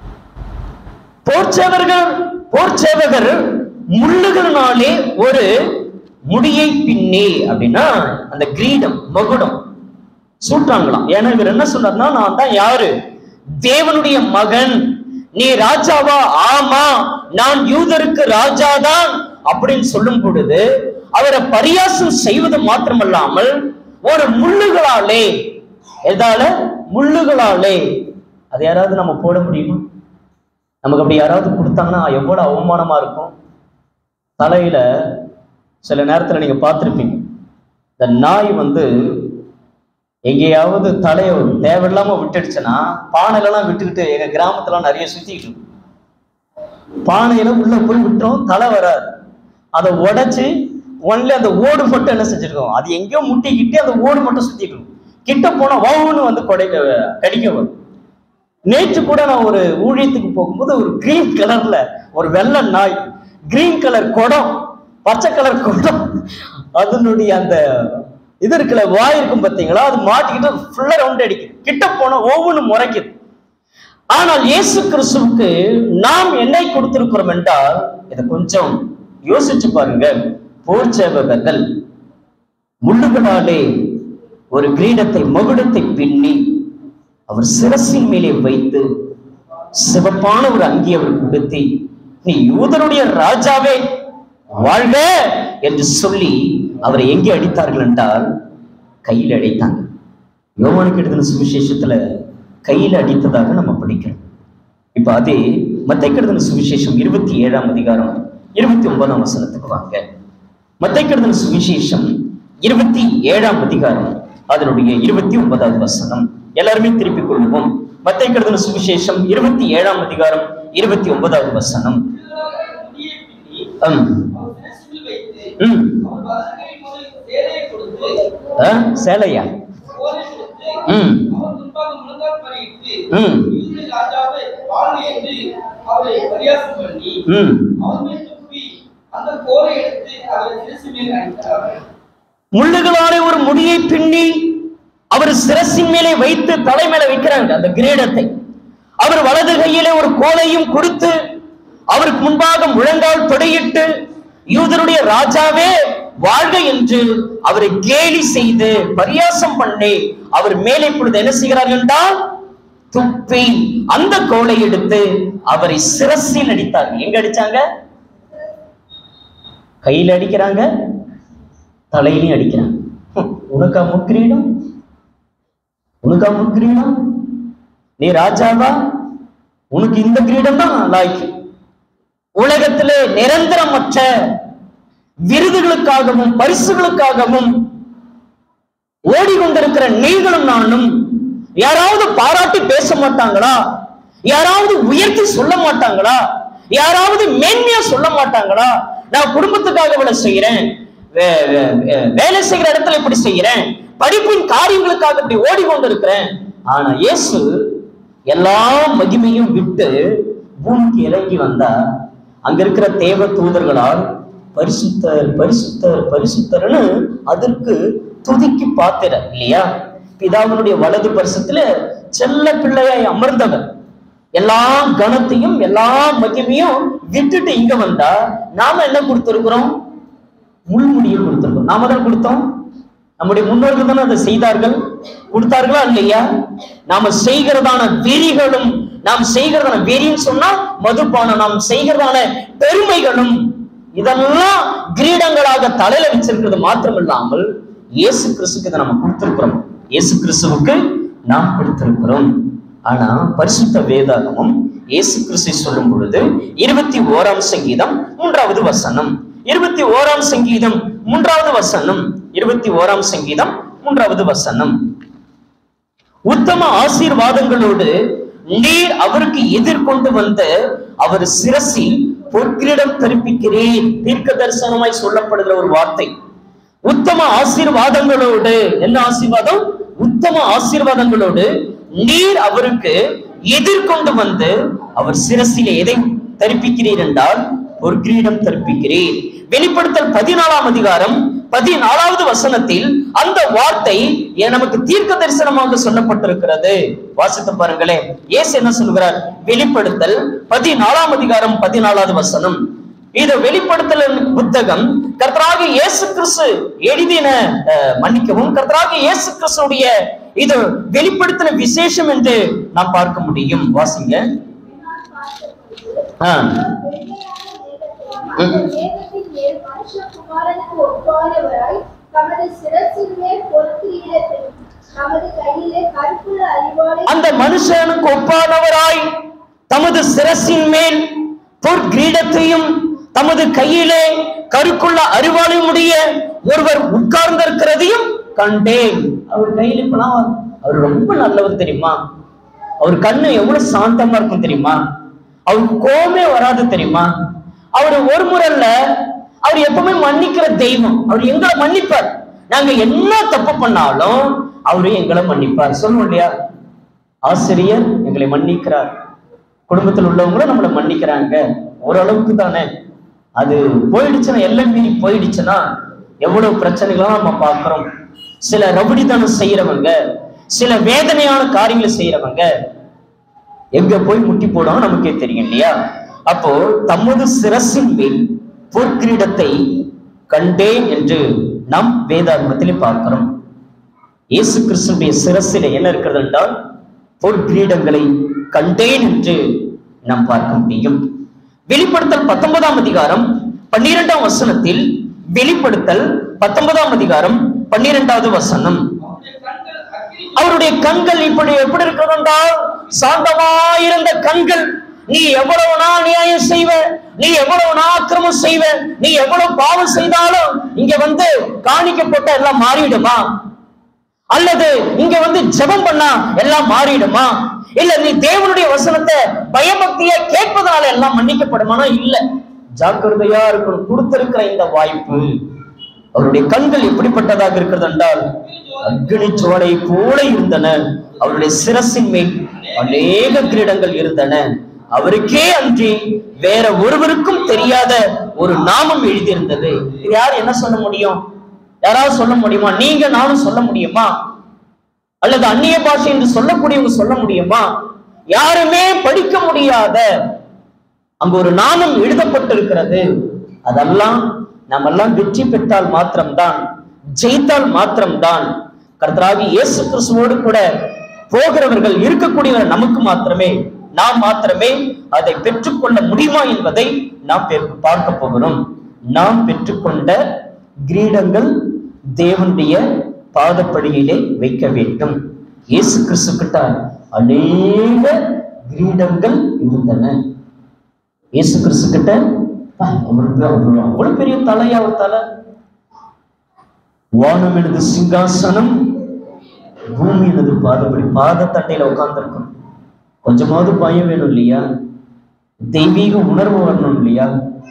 போர்ச்சேவர்கள் போர்ச்சேவகர் முள்ளுகளினாலே ஒரு முடியை பின்னி அப்படின்னா அந்த கிரீடம் மகுடம் சூட்டாங்களாம் ஏன்னா இவர் என்ன சொன்னார்னா நான் தான் யாரு தேவனுடைய மகன் நீ ராஜாவா ஆமா நான் யூதருக்கு ராஜாதான் அப்படின்னு சொல்லும் பொழுது அவரை பரியாசம் செய்வது மாத்திரமல்லாமல் ஒரு முள்ளுகளாலே எதால முள்ளுகளாலே அது யாராவது நம்ம போட முடியுமா நமக்கு அப்படி யாராவது கொடுத்தாங்கன்னா எவ்வளவு அவமானமா இருக்கும் தலையில சில நேரத்துல நீங்க பார்த்திருப்பீங்க இந்த நாய் வந்து எங்கேயாவது தலையை தேவையில்லாம விட்டுடுச்சுன்னா பானையிலலாம் விட்டுக்கிட்டு எங்க கிராமத்துலாம் நிறைய சுத்திக்கிட்டு இருக்கும் பானையில உள்ள போய் விட்டோம் தலை வராது அதை உடைச்சு ஒன்ல அந்த ஓடு மட்டும் என்ன செஞ்சிருக்கோம் அது எங்கேயோ முட்டிக்கிட்டு அந்த ஓடு மட்டும் சுத்திட்டு இருக்கும் கிட்ட போனா வாவுன்னு வந்து கொடைக்க கடிக்க வரும் நேற்று கூட நான் ஒரு ஊழியத்துக்கு போகும்போது ஒரு கிரீன் கலர்ல ஒரு வெள்ளை நாய் கிரீன் கலர் குடம் பச்சை கலர் குடம் அதனுடைய அந்த இது இருக்குல்ல வாய் இருக்கும் பார்த்தீங்களா அது மாட்டிக்கிட்டு ஃபுல்லா ரவுண்ட் அடிக்குது கிட்ட போனா ஒவ்வொன்று முறைக்குது ஆனால் இயேசு கிறிஸ்துவுக்கு நாம் என்னை கொடுத்திருக்கிறோம் என்றால் இதை கொஞ்சம் யோசிச்சு பாருங்க போர் சேவகர்கள் முள்ளுகளாலே ஒரு கிரீடத்தை மகுடத்தை பின்னி அவர் சிரசின் மேலே வைத்து சிவப்பான ஒரு அங்கி அவர் கொடுத்தி நீ யூதருடைய ராஜாவே வாழ்க என்று சொல்லி அவரை எங்கே அடித்தார்கள் என்றால் கையில் அடித்தாங்க யோவானுக்கு எழுதின சுவிசேஷத்துல கையில் அடித்ததாக நம்ம படிக்கிறோம் இப்ப அதே மத்தைக்கு எழுதின சுவிசேஷம் இருபத்தி ஏழாம் அதிகாரம் இருபத்தி ஒன்பதாம் வசனத்துக்கு வாங்க மத்தைக்கு எழுதின சுவிசேஷம் இருபத்தி ஏழாம் அதிகாரம் அதனுடைய இருபத்தி ஒன்பதாவது வசனம் எல்லாருமே திருப்பிக் கொள்வோம் மத்தைக்கு எழுதின சுவிசேஷம் இருபத்தி ஏழாம் அதிகாரம் இருபத்தி ஒன்பதாவது வசனம் முடியை பின்னி ம், அவர் சிரசில் வைத்து ம். அவர் வலதுகை முதல் சேலையை கொடுத்து ஆ, சேலையா கோலை கொடுத்து ம் அவர் முன்பாக முழங்கால் பணியிட்டு ம் யூதருடைய ராஜாவே வாழ்க என்று அவரை பரியாசம் பண்ணி ம் அவர் மேல் துப்பி அந்த கோலை எடுத்து அவரை சிரசு மேல் அடித்தார் முள்ளுகளாலே ஒரு முடியை பின்னி அவர் சிரசின் மேலே வைத்து தலை மேல வைக்கிறாங்க அந்த கிரீடத்தை அவர் வலது கையிலே ஒரு கோலையும் கொடுத்து அவருக்கு முன்பாக முழங்கால் தொடையிட்டு யூதருடைய ராஜாவே வாழ்க என்று அவரை கேலி செய்து பரியாசம் பண்ணி அவர் மேலே இப்பொழுது என்ன செய்கிறார்கள் என்றால் துப்பி அந்த கோலை எடுத்து அவரை சிரசில் அடித்தார்கள் எங்க அடிச்சாங்க கையில் அடிக்கிறாங்க தலையிலையும் அடிக்கிறாங்க ஹம், உனக்கா முக்கிரீடம் உனக்கா முக்கிரீடம் நீ ராஜாவா உனக்கு இந்த கிரீடம் தான் லாய்க்கு உலகத்திலே நிரந்தரமற்ற விருதுகளுக்காகவும் பரிசுகளுக்காகவும் ஓடிக்கொண்டிருக்கிற நீங்களும் நானும் யாராவது பாராட்டி பேச மாட்டாங்களா யாராவது உயர்த்தி சொல்ல மாட்டாங்களா யாராவது மேன்மையா சொல்ல மாட்டாங்களா நான் குடும்பத்துக்காக இவ்வளவு செய்யறேன் வே- வே- வே- வேலை செய்கிற இடத்துல இப்படி செய்யறேன் படிப்பின் காரியங்களுக்காக இப்படி ஓடிக்கொண்டிருக்கிறேன் ஆனா இயேசு எல்லா மகிமையும் விட்டு பூமிக்கு இறங்கி வந்தா அங்க இருக்கிற தேவ தூதர்களால் பரிசுத்தர் பரிசுத்தர் பரிசுத்தர்னு அதற்கு துதிக்கு பாத்திர இல்லையா பிதாவினுடைய வலது பரிசத்துல செல்ல பிள்ளையாய் அமர்ந்தவர் எல்லா கணத்தையும் எல்லா மகிமையும் விட்டுட்டு இங்க வந்தா நாம என்ன கொடுத்திருக்கிறோம் முள்முடியை கொடுத்திருக்கோம் நாம தான் கொடுத்தோம் நம்முடைய முன்னோர்கள் தானே அதை செய்தார்கள் கொடுத்தார்களா இல்லையா நாம செய்கிறதான வெறிகளும் நாம் செய்கிறதான வெறின்னு சொன்னா மதுபானம் நாம் செய்கிறதான பெருமைகளும் இதெல்லாம் கிரீடங்களாக தலையில வச்சிருக்கிறது மாத்திரம் இல்லாமல் இயேசு கிறிஸ்துக்கு இதை நம்ம கொடுத்திருக்கிறோம் இயேசு கிறிஸ்துவுக்கு நாம் கொடுத்திருக்கிறோம் ஆனா பரிசுத்த வேதாகமம் இயேசு கிறிஸ்து சொல்லும் பொழுது இருபத்தி ஓராம் சங்கீதம் மூன்றாவது வசனம் இருபத்தி ஓராம் சங்கீதம் மூன்றாவது வசனம் இருபத்தி ஓராம் சங்கீதம் மூன்றாவது வசனம் உத்தம ஆசீர்வாதங்களோடு நீர் அவருக்கு எதிர்கொண்டு வந்த அவர் சிரசில் பொற்கிரீடம் தரிப்பிக்கிறேன் தீர்க்க தரிசனமாய் சொல்லப்படுகிற ஒரு வார்த்தை உத்தம ஆசீர்வாதங்களோடு என்ன ஆசீர்வாதம் உத்தம ஆசீர்வாதங்களோடு நீர் அவருக்கு எதிர்கொண்டு வந்து அவர் சிரசிலே எதை தரிப்பிக்கிறீர் என்றால் ஒரு கிரீடம் தரிப்பிக்கிறேன் வெளிப்படுத்தல் பதினாலாம் அதிகாரம் பதினாலாவது வசனத்தில் அந்த வார்த்தை ஏன் நமக்கு தீர்க்க தரிசனமாக சொல்லப்பட்டிருக்கிறது வாசித்து பாருங்களேன் இயேசு என்ன சொல்கிறார் வெளிப்படுத்தல் பதினாலாம் அதிகாரம் பதினாலாவது வசனம் இது வெளிப்படுத்தல் புத்தகம் கர்த்தராக இயேசு கிறிஸ்து எழுதின அஹ், மன்னிக்கவும் கர்த்தராக இயேசு கிறிஸ்துடைய இது வெளிப்படுத்தின விசேஷம் என்று நாம் பார்க்க முடியும் வாசிங்க நான் பார்த்தபோது, ஆ. வெள்ளையான மேகத்தையும், அந்த மேகத்தின் மேல் மனுஷகுமாரனுக்கு ஒப்பானவராய் தமது சிரசின் மேல் பொற்கிரீடத்தையும், தமது கையிலே கருப்புள்ள அரிவாளை அந்த மனுஷனுக்கு ஒப்பானவராய் தமது சிரசின் மேல் பொற்கிரீடத்தையும் தமது கையிலே கருக்குள்ள அறிவாளியுடைய ஒருவர் உட்கார்ந்திருக்கிறதையும் கண்டேன் அவர் கையில இப்பலாம் அவர் ரொம்ப நல்லவர் தெரியுமா அவர் கண்ணு எவ்வளவு சாந்தமா இருக்கும் தெரியுமா அவருக்கு கோபமே வராது தெரியுமா அவர் ஒரு முறை இல்ல அவர் எப்பவுமே மன்னிக்கிற தெய்வம் அவர் எங்களை மன்னிப்பார் நாங்க என்ன தப்பு பண்ணாலும் அவரு எங்களை மன்னிப்பார் சொல்லுவோம் இல்லையா ஆசிரியர் எங்களை மன்னிக்கிறார் குடும்பத்தில் உள்ளவங்களும் நம்மளை மன்னிக்கிறாங்க ஓரளவுக்கு தானே அது போயிடுச்சுன்னா எல்லாம் மீறி போயிடுச்சுன்னா எவ்வளவு பிரச்சனைகளும் நம்ம பார்க்கிறோம் சில ரவுடித்தனம் செய்யறவங்க சில வேதனையான காரியங்களை செய்யறவங்க எங்க போய் முட்டி போடும் நமக்கே தெரியும் இல்லையா அப்போ தமது சிரசின் மேல் பொற்கிரீடத்தை கண்டேன் என்று நாம் வேதாகமத்திலே பார்க்கிறோம் இயேசு கிறிஸ்துடைய சிரசிலே என்ன இருக்கிறது என்றால் பொற்கிரீடங்களை கண்டேன் என்று நாம் பார்க்க முடியும் வெளிப்படுத்தல் பத்தொன்பதாம் அதிகாரம் பன்னிரெண்டாம் வசனத்தில் வெளிப்படுத்தல் பத்தொன்பதாம் அதிகாரம் பன்னிரெண்டாவது வசனம் அவருடைய கண்கள் அவருடைய கண்கள் அக்கினி இப்படி எப்படி இருக்கிறது என்றால் சாந்தமாயிருந்த கண்கள் நீ எவ்வளவு நாள் நியாயம் செய்வ நீ எவ்வளவு நாள் அக்கிரமம் செய்வ நீ எவ்வளவு பாவம் செய்தாலும் இங்க வந்து காணிக்கப்பட்ட எல்லாம் மாறிடுமா அல்லது இங்க வந்து ஜெபம் பண்ணா எல்லாம் மாறிடுமா இல்ல நீ தேவனுடைய வசனத்தை பயபக்தியா கேட்பதனால எல்லாம் மன்னிக்கப்படுமானா இல்ல ஜாக்கிரதையா இருக்கணும் கொடுத்திருக்கிற இந்த வாய்ப்பு அவருடைய கண்கள் எப்படிப்பட்டதாக இருக்கிறது என்றால் அக்னி ஜுவாலை போல இருந்தன அவருடைய சிரசின் மேல் அநேக கிரீடங்கள் இருந்தன அவருக்கே அன்றி வேற ஒருவருக்கும் தெரியாத ஒரு நாமம் எழுதியிருந்தது இது யார் என்ன சொல்ல முடியும் யாராவது சொல்ல முடியுமா நீங்க நானும் சொல்ல முடியுமா அல்லது அந்நிய பாஷை என்று சொல்லக்கூடியவங்க சொல்ல முடியுமா யாருமே படிக்க முடியாத அங்கு ஒரு நாமம் எழுதப்பட்டிருக்கிறது அதெல்லாம் நாம் எல்லாம் வெற்றி பெற்றால் மாத்திரம்தான் ஜெயித்தால் மாத்திரம்தான் கர்த்தராகி இயேசு கிறிஸ்துவோடு கூட போகிறவர்கள் இருக்கக்கூடியவர் நமக்கு மாத்திரமே நாம் மாத்திரமே அதை பெற்றுக்கொள்ள முடியுமா என்பதை நாம் பெ- பார்க்க போகிறோம் நாம் பெற்றுக்கொண்ட கிரீடங்கள் தேவனுடைய பாதப்படியிலே வைக்க வேண்டும் இயேசு கிறிஸ்து கிட்ட அநேக கிரீடங்கள் இருந்தன இயேசு கிறிஸ்து கிட்ட பா, அவருக்கு அவரு அவ்வளவு பெரிய தலையா அவர் தலை வானம் எனது சிங்காசனம் பூமி எனது பாதப்படி பாதத்தட்டையில உட்கார்ந்துருக்கும் கொஞ்சமாவது பயம் வேணும் இல்லையா தெய்வீக உணர்வு வரணும் இல்லையா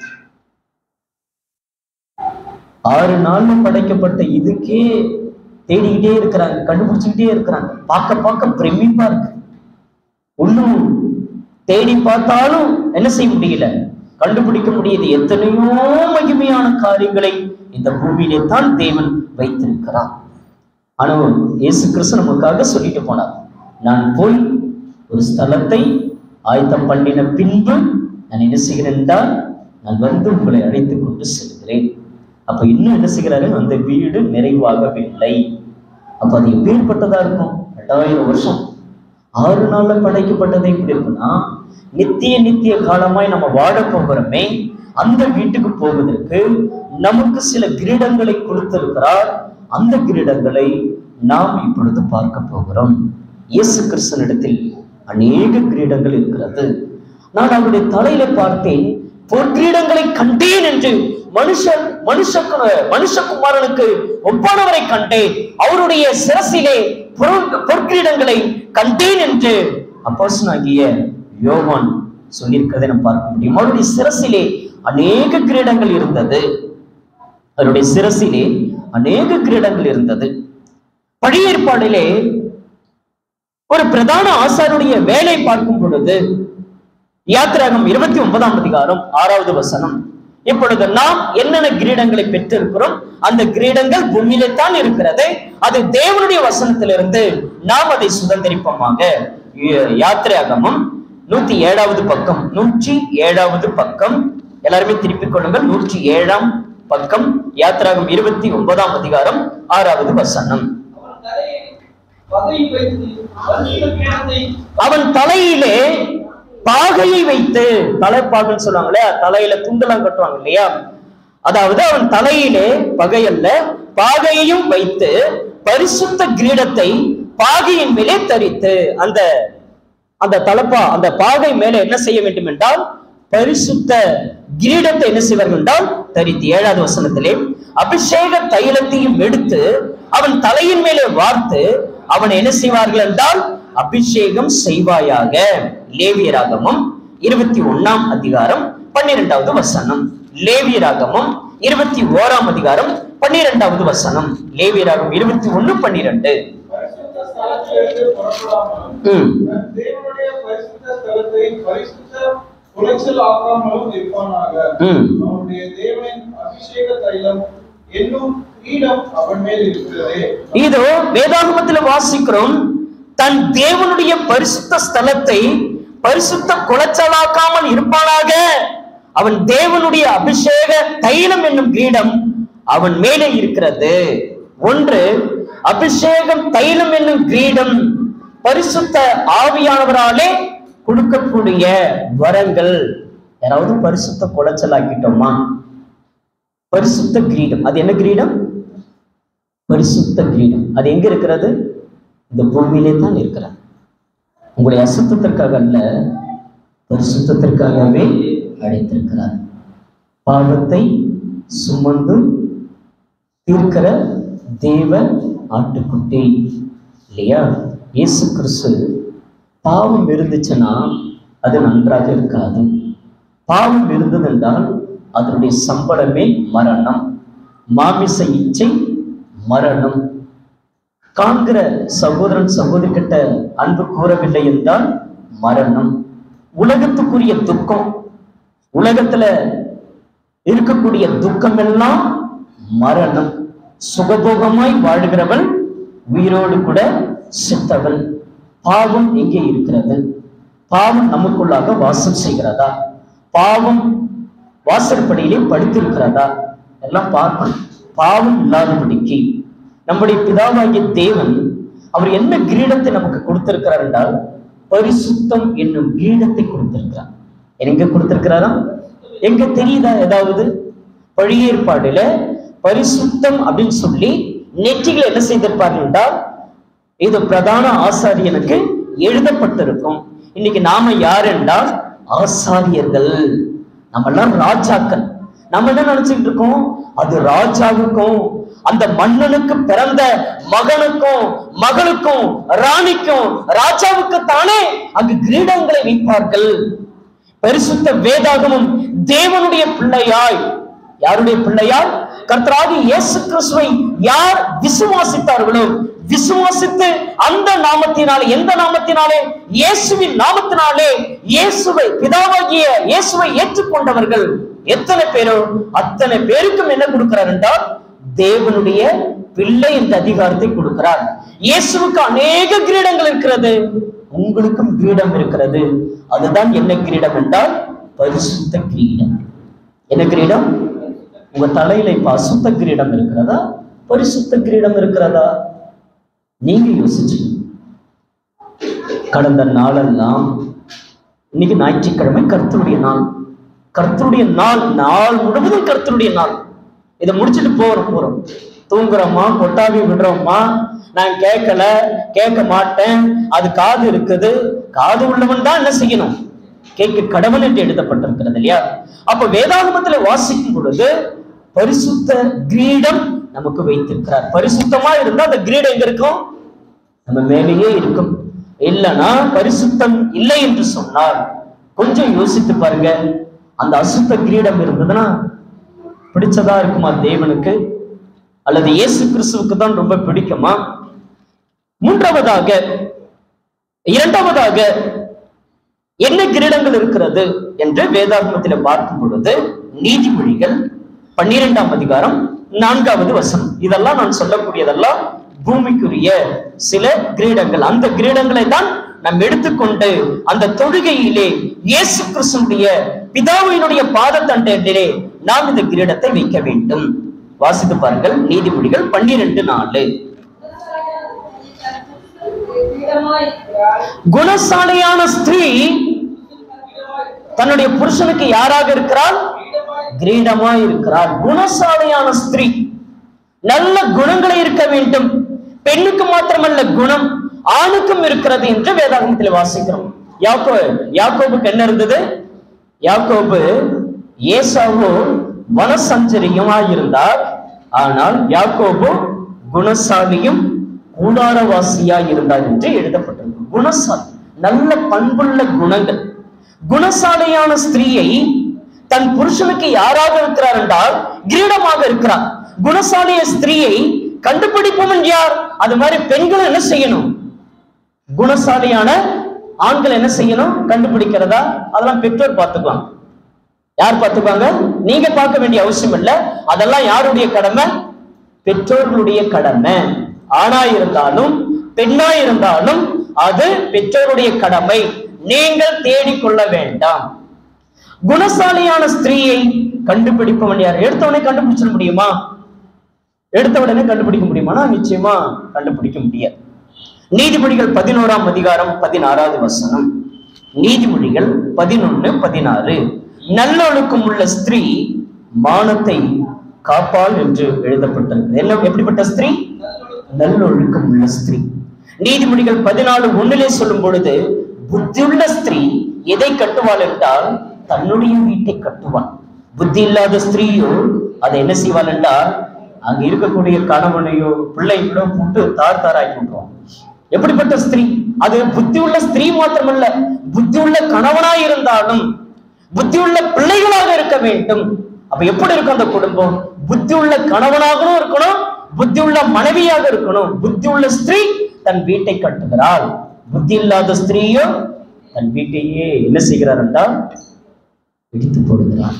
ஆறு நாள்ல படைக்கப்பட்ட இதுக்கே தேடிக்கிட்டே இருக்கிறாங்க கண்டுபிடிச்சுக்கிட்டே இருக்கிறாங்க பார்க்க பார்க்க பிரமிப்பா இருக்கு ஒண்ணும் தேடி பார்த்தாலும் என்ன செய்ய முடியல கண்டுபிடிக்க முடியுது எத்தனையோ மகிமையான காரியங்களை இந்த பூமியிலே தான் தேவன் வைத்திருக்கிறார் ஆனால் இயேசு கிறிஸ்து நமக்காக சொல்லிட்டு போனார் நான் போய் ஒரு ஸ்தலத்தை ஆயத்தம் பண்ணின பின்பு நான் என்ன செய்கிறேன் என்றால் நான் வந்து உங்களை அழைத்துக் கொண்டு செல்கிறேன் அப்ப இன்னும் என்ன செய்கிறாரு அந்த வீடு நிறைவாகவில்லை அப்ப அது எப்பேற்பட்டதா இருக்கும் ரெண்டாயிரம் வருஷம் ஆறு நாள்ல படைக்கப்பட்டது எப்படி இருக்குன்னா நித்திய நித்திய காலமாய் நம்ம வாழ போகிறோமே அந்த வீட்டுக்கு போவதற்கு நமக்கு சில கிரீடங்களை கொடுத்திருக்கிறார் அந்த கிரீடங்களை நாம் இப்பொழுது பார்க்க போகிறோம் இயேசு கிறிஸ்தனிடத்தில் அநேக கிரீடங்கள் இருக்கிறது நான் அவருடைய தலையில பார்த்தேன் பொற்கிரீடங்களை கண்டேன் என்று மனுஷன் மனுஷ மனுஷகுமாரனுக்கு ஒப்பானவரை கண்டேன் அவருடைய சிரசிலே பொற்- பொற்கிரீடங்களை கண்டேன் என்று அப்போஸ்தலனாகிய யோவான் சொல்லியிருக்கிறதை நம்ம பார்க்க முடியும் அவருடைய சிரசிலே அநேக கிரீடங்கள் இருந்தது அவருடைய சிரசிலே அநேக கிரீடங்கள் இருந்தது பழைய ஏற்பாடிலே ஒரு பிரதான ஆசாருடைய வேலை பார்க்கும் பொழுது யாத்திராகம் இருபத்தி ஒன்பதாம் அதிகாரம் ஆறாவது வசனம் இப்பொழுது நாம் என்னென்ன கிரீடங்களை பெற்றிருக்கிறோம் அந்த கிரீடங்கள் பூமியிலே தான் இருக்கிறது அது தேவனுடைய வசனத்திலிருந்து நாம் அதை சுதந்திரிப்போமாக யா- யாத்திராகமம் நூத்தி ஏழாவது பக்கம் நூற்றி ஏழாவது பக்கம் எல்லாருமே திருப்பிக் கொள்ளுங்கள் நூற்றி ஏழாம் பக்கம் யாத்திராகம் இருபத்தி ஒன்பதாம் அதிகாரம் ஆறாவது வசனம் அவன் தலையில் வகை வைத்து பரிசுத்த பீடத்தை அவன் தலையிலே பாகையை வைத்து தலைப்பாகன்னு சொல்லுவாங்களே தலையில துண்டெல்லாம் கட்டுவாங்க இல்லையா அதாவது அவன் தலையிலே பகையல்ல பாகையையும் வைத்து பரிசுத்த கிரீடத்தை பாகையின் மேலே தரித்து அந்த அந்த தலப்பா அந்த பாகை மேலே என்ன செய்ய வேண்டும் என்றால் பரிசுத்த கிரீடத்தை என்ன செய்வார்கள் என்றால் தரித்து ஏழாவது வசனத்திலே அபிஷேக தைலத்தையும் எடுத்து அவன் தலையின் மேலே வார்த்து அவன் என்ன செய்வார்கள் என்றால் அபிஷேகம் செய்வாயாக லேவியராகமும் இருபத்தி ஒண்ணாம் அதிகாரம் பன்னிரெண்டாவது வசனம் லேவியராகமும் இருபத்தி ஓராம் அதிகாரம் பன்னிரெண்டாவது வசனம் லேவியராகம் இருபத்தி ஒண்ணு பன்னிரெண்டு பரிசுத்த ஸ்தலத்திலிருந்து புறப்படாமலும் ம் தேவனுடைய பரிசுத்த ஸ்தலத்தை பரிசுத்த குலைச்சல் ஆக்காமலும் இருப்பானாக ம். அவனுடைய தேவனின் அபிஷேக தைலம் என்னும் கிரீடம் அவன் மேல் இருக்கிறதே இதோ வேதாகமத்தில் வாசிக்கிறோம் தன் தேவனுடைய பரிசுத்த ஸ்தலத்தை பரிசுத்த குலைச்சலாக்காமல் இருப்பானாக அவன் தேவனுடைய அபிஷேக தைலம் என்னும் கிரீடம் அவன் மேலே இருக்கிறது ஒன்று அபிஷேகம் தைலம் என்னும் கிரீடம் பரிசுத்த ஆவியானவராலே கொடுக்கக்கூடிய வரங்கள் யாராவது பரிசுத்த குலைச்சலாக்கிட்டோமா பரிசுத்த கிரீடம் அது என்ன கிரீடம் பரிசுத்த கிரீடம் அது எங்க இருக்கிறது இந்த பூமியிலே தான் இருக்கிறது உங்களுடைய அசுத்தத்திற்காக அல்ல பரிசுத்தத்திற்காகவே அழைத்திருக்கிறார் பாவத்தை சுமந்து தீர்க்கிற தேவ ஆட்டுக்குட்டி இல்லையா இயேசு கிறிஸ்து பாவம் இருந்துச்சுன்னா அது நன்றாக இருக்காது பாவம் இருந்ததென்றால் அதனுடைய சம்பளமே மரணம் மாமிச இச்சை மரணம் காண்கிற சகோதரன் சகோதரி கிட்ட அன்பு கூறவில்லை என்றால் மரணம் உலகத்துக்குரிய துக்கம் உலகத்துல இருக்கக்கூடிய துக்கம் எல்லாம் மரணம் சுகபோகமாய் வாழ்கிறவள் உயிரோடு கூட செத்தவள் பாவம் எங்கே இருக்கிறது பாவம் நமக்குள்ளாக வாசம் செய்கிறதா பாவம் வாசற்படியிலே படுத்திருக்கிறதா எல்லாம் பார்க்கணும் பாவம் இல்லாதபடிக்கு நம்முடைய பிதாவாகிய தேவன் அவர் என்ன கிரீடத்தை நமக்கு கொடுத்திருக்கிறார் என்றால் பரிசுத்தம் என்னும் கிரீடத்தை கொடுத்திருக்கிறார் எங்க கொடுத்திருக்கிறாரா எங்க தெரியுதா ஏதாவது பழைய ஏற்பாடுல பரிசுத்தம் அப்படின்னு சொல்லி நெற்றிகள் என்ன செய்திருப்பார்கள் என்றால் இது பிரதான ஆசாரியனுக்கு எழுதப்பட்டிருக்கும் இன்னைக்கு நாம யார் என்றால் ஆசாரியர்கள் நம்ம எல்லாம் ராஜாக்கள் நம்ம என்ன நினைச்சுக்கிட்டு இருக்கோம் அது ராஜாவுக்கும் அந்த மன்னனுக்கு பிறந்த மகனுக்கும் மகளுக்கும் ராணிக்கும் ராஜாவுக்கு தானே அங்கு கிரீடங்களை வைப்பார்கள் பரிசுத்த வேதாகமும் தேவனுடைய பிள்ளையாய் யாருடைய பிள்ளையாய் கர்த்தராகி இயேசு கிறிஸ்துவை யார் விசுவாசித்தார்களோ விசுவாசித்து அந்த நாமத்தினாலே எந்த நாமத்தினாலே இயேசுவின் நாமத்தினாலே இயேசுவை பிதாவாகிய இயேசுவை ஏற்றுக்கொண்டவர்கள் எத்தனை பேரோ அத்தனை பேருக்கும் என்ன கொடுக்கிறார் என்றால் தேவனுடைய பிள்ளை என்ற அதிகாரத்தை கொடுக்கிறார் இயேசுவுக்கு அநேக கிரீடங்கள் இருக்கிறது உங்களுக்கும் கிரீடம் இருக்கிறது அதுதான் என்ன கிரீடம் என்றால் பரிசுத்த கிரீடம் என்ன கிரீடம் உங்க தலையில இப்ப அசுத்த கிரீடம் இருக்கிறதா பரிசுத்த கிரீடம் இருக்கிறதா நீங்க யோசிச்சு கடந்த நாளெல்லாம் இன்னைக்கு ஞாயிற்றுக்கிழமை கர்த்தருடைய நாள் கர்த்தருடைய நாள் நாள் முழுவதும் கர்த்தருடைய நாள் இதை முடிச்சுட்டு போறோம் போறோம் தூங்குறோமா கொட்டாவி விடுறோமா நான் கேட்கல கேட்க மாட்டேன் அது காது இருக்குது காது உள்ளவன் தான் என்ன செய்யணும் கேட்க கடவுள் என்று எழுதப்பட்டிருக்கிறது இல்லையா அப்ப வேதாகமத்துல வாசிக்கும் பொழுது பரிசுத்த கிரீடம் நமக்கு வைத்திருக்கிறார் பரிசுத்தமா இருந்தா அந்த கிரீடம் எங்க இருக்கும் நம்ம மேலேயே இருக்கும் இல்லைன்னா பரிசுத்தம் இல்லை என்று சொன்னால் கொஞ்சம் யோசித்து பாருங்க அந்த அசுத்த கிரீடம் இருந்ததுன்னா பிடிச்சதா இருக்குமா தேவனுக்கு அல்லது இயேசு கிறிஸ்துவுக்கு தான் ரொம்ப பிடிக்குமா மூன்றாவதாக இரண்டாவதாக என்ன கிரீடங்கள் இருக்கிறது என்று வேதாகமத்தில் பார்க்கும் பொழுது நீதிமொழிகள் பன்னிரெண்டாம் அதிகாரம் நான்காவது வசனம் இதெல்லாம் நான் சொல்லக்கூடியதெல்லாம் பூமிக்குரிய சில கிரீடங்கள் அந்த கிரீடங்களை தான் நாம் எடுத்துக்கொண்டு அந்த தொழுகையிலே இயேசு கிறிஸ்துடைய பிதாவினுடைய பாதத்தண்டிலே நாம் இந்த கிரீடத்தை வைக்க வேண்டும் வாசித்து பாருங்கள் நீதிமொழிகள் பன்னிரெண்டு நாலு குணசாலியான ஸ்திரீ தன்னுடைய புருஷனுக்கு யாராக இருக்கிறாள் கிரீடமா இருக்கிறாள் குணசாலியான ஸ்திரீ நல்ல குணங்களை இருக்க வேண்டும் பெண்ணுக்கு மாத்திரமல்ல குணம் ஆணுக்கும் இருக்கிறது என்று வேதாகமத்தில் வாசிக்கிறோம் யாக்கோ யாக்கோபுக்கு என்ன இருந்தது யாக்கோபு ஏசாவோ வனசஞ்சரியுமாய் இருந்தார் ஆனால் யாக்கோபு குணசாலியும் கூடாரவாசியாய் இருந்தார் என்று எழுதப்பட்டிருக்கு குணசாலி நல்ல பண்புள்ள குணங்கள் குணசாலியான ஸ்திரீயை தன் புருஷனுக்கு யாராக இருக்கிறார் என்றால் கிரீடமாக இருக்கிறார் குணசாலிய ஸ்திரீயை கண்டுபிடிப்பவன் யார் அது மாதிரி பெண்கள் என்ன செய்யணும் குணசாலியான ஆண்கள் என்ன செய்யணும் கண்டுபிடிக்கிறதா அதெல்லாம் பெற்றோர் பார்த்துக்குவாங்க யார் பார்த்துக்குவாங்க நீங்க பார்க்க வேண்டிய அவசியம் இல்ல அதெல்லாம் யாருடைய கடமை பெற்றோர்களுடைய கடமை ஆணா இருந்தாலும் பெண்ணா இருந்தாலும் அது பெற்றோருடைய கடமை நீங்கள் தேடிக்கொள்ள வேண்டாம் குணசாலியான ஸ்திரீயை கண்டுபிடிப்பவன் யார் எடுத்தவனே கண்டுபிடிச்சிட முடியுமா எடுத்த உடனே கண்டுபிடிக்க முடியுமானா நிச்சயமா கண்டுபிடிக்க முடியாது நீதிமொழிகள் பதினோராம் அதிகாரம் பதினாறாவது வசனம் நீதிமொழிகள் பதினொன்னு பதினாறு நல்லொழுக்கம் உள்ள ஸ்திரீ மானத்தை காப்பாள் என்று எழுதப்பட்டிருக்கு என்ன எப்படிப்பட்ட ஸ்திரீ நல்லொழுக்கம் உள்ள ஸ்திரீ நீதிமொழிகள் பதினாலு ஒண்ணிலே சொல்லும் பொழுது புத்தியுள்ள ஸ்திரீ எதை கட்டுவாள் என்றால் தன்னுடைய வீட்டை கட்டுவாள் புத்தி இல்லாத ஸ்திரீயோ அதை என்ன செய்வாள் என்றால் அங்க இருக்கக்கூடிய கணவனையோ பிள்ளைகளோ போட்டு தார் தாராய் போட்டுருவான் எப்படிப்பட்ட ஸ்திரீ அது புத்தி உள்ள ஸ்திரீ மாத்திரமல்ல புத்தி உள்ள கணவனாய் இருந்தாலும் புத்தி உள்ள பிள்ளைகளாக இருக்க வேண்டும் அப்ப எப்படி இருக்கும் அந்த குடும்பம் புத்தி உள்ள கணவனாகவும் இருக்கணும் புத்தி உள்ள மனைவியாக இருக்கணும் புத்தி உள்ள ஸ்திரீ தன் வீட்டை கட்டுகிறாள் புத்தி இல்லாத ஸ்திரீயோ தன் வீட்டையே என்ன செய்கிறார் என்றால் இடித்து போடுகிறார்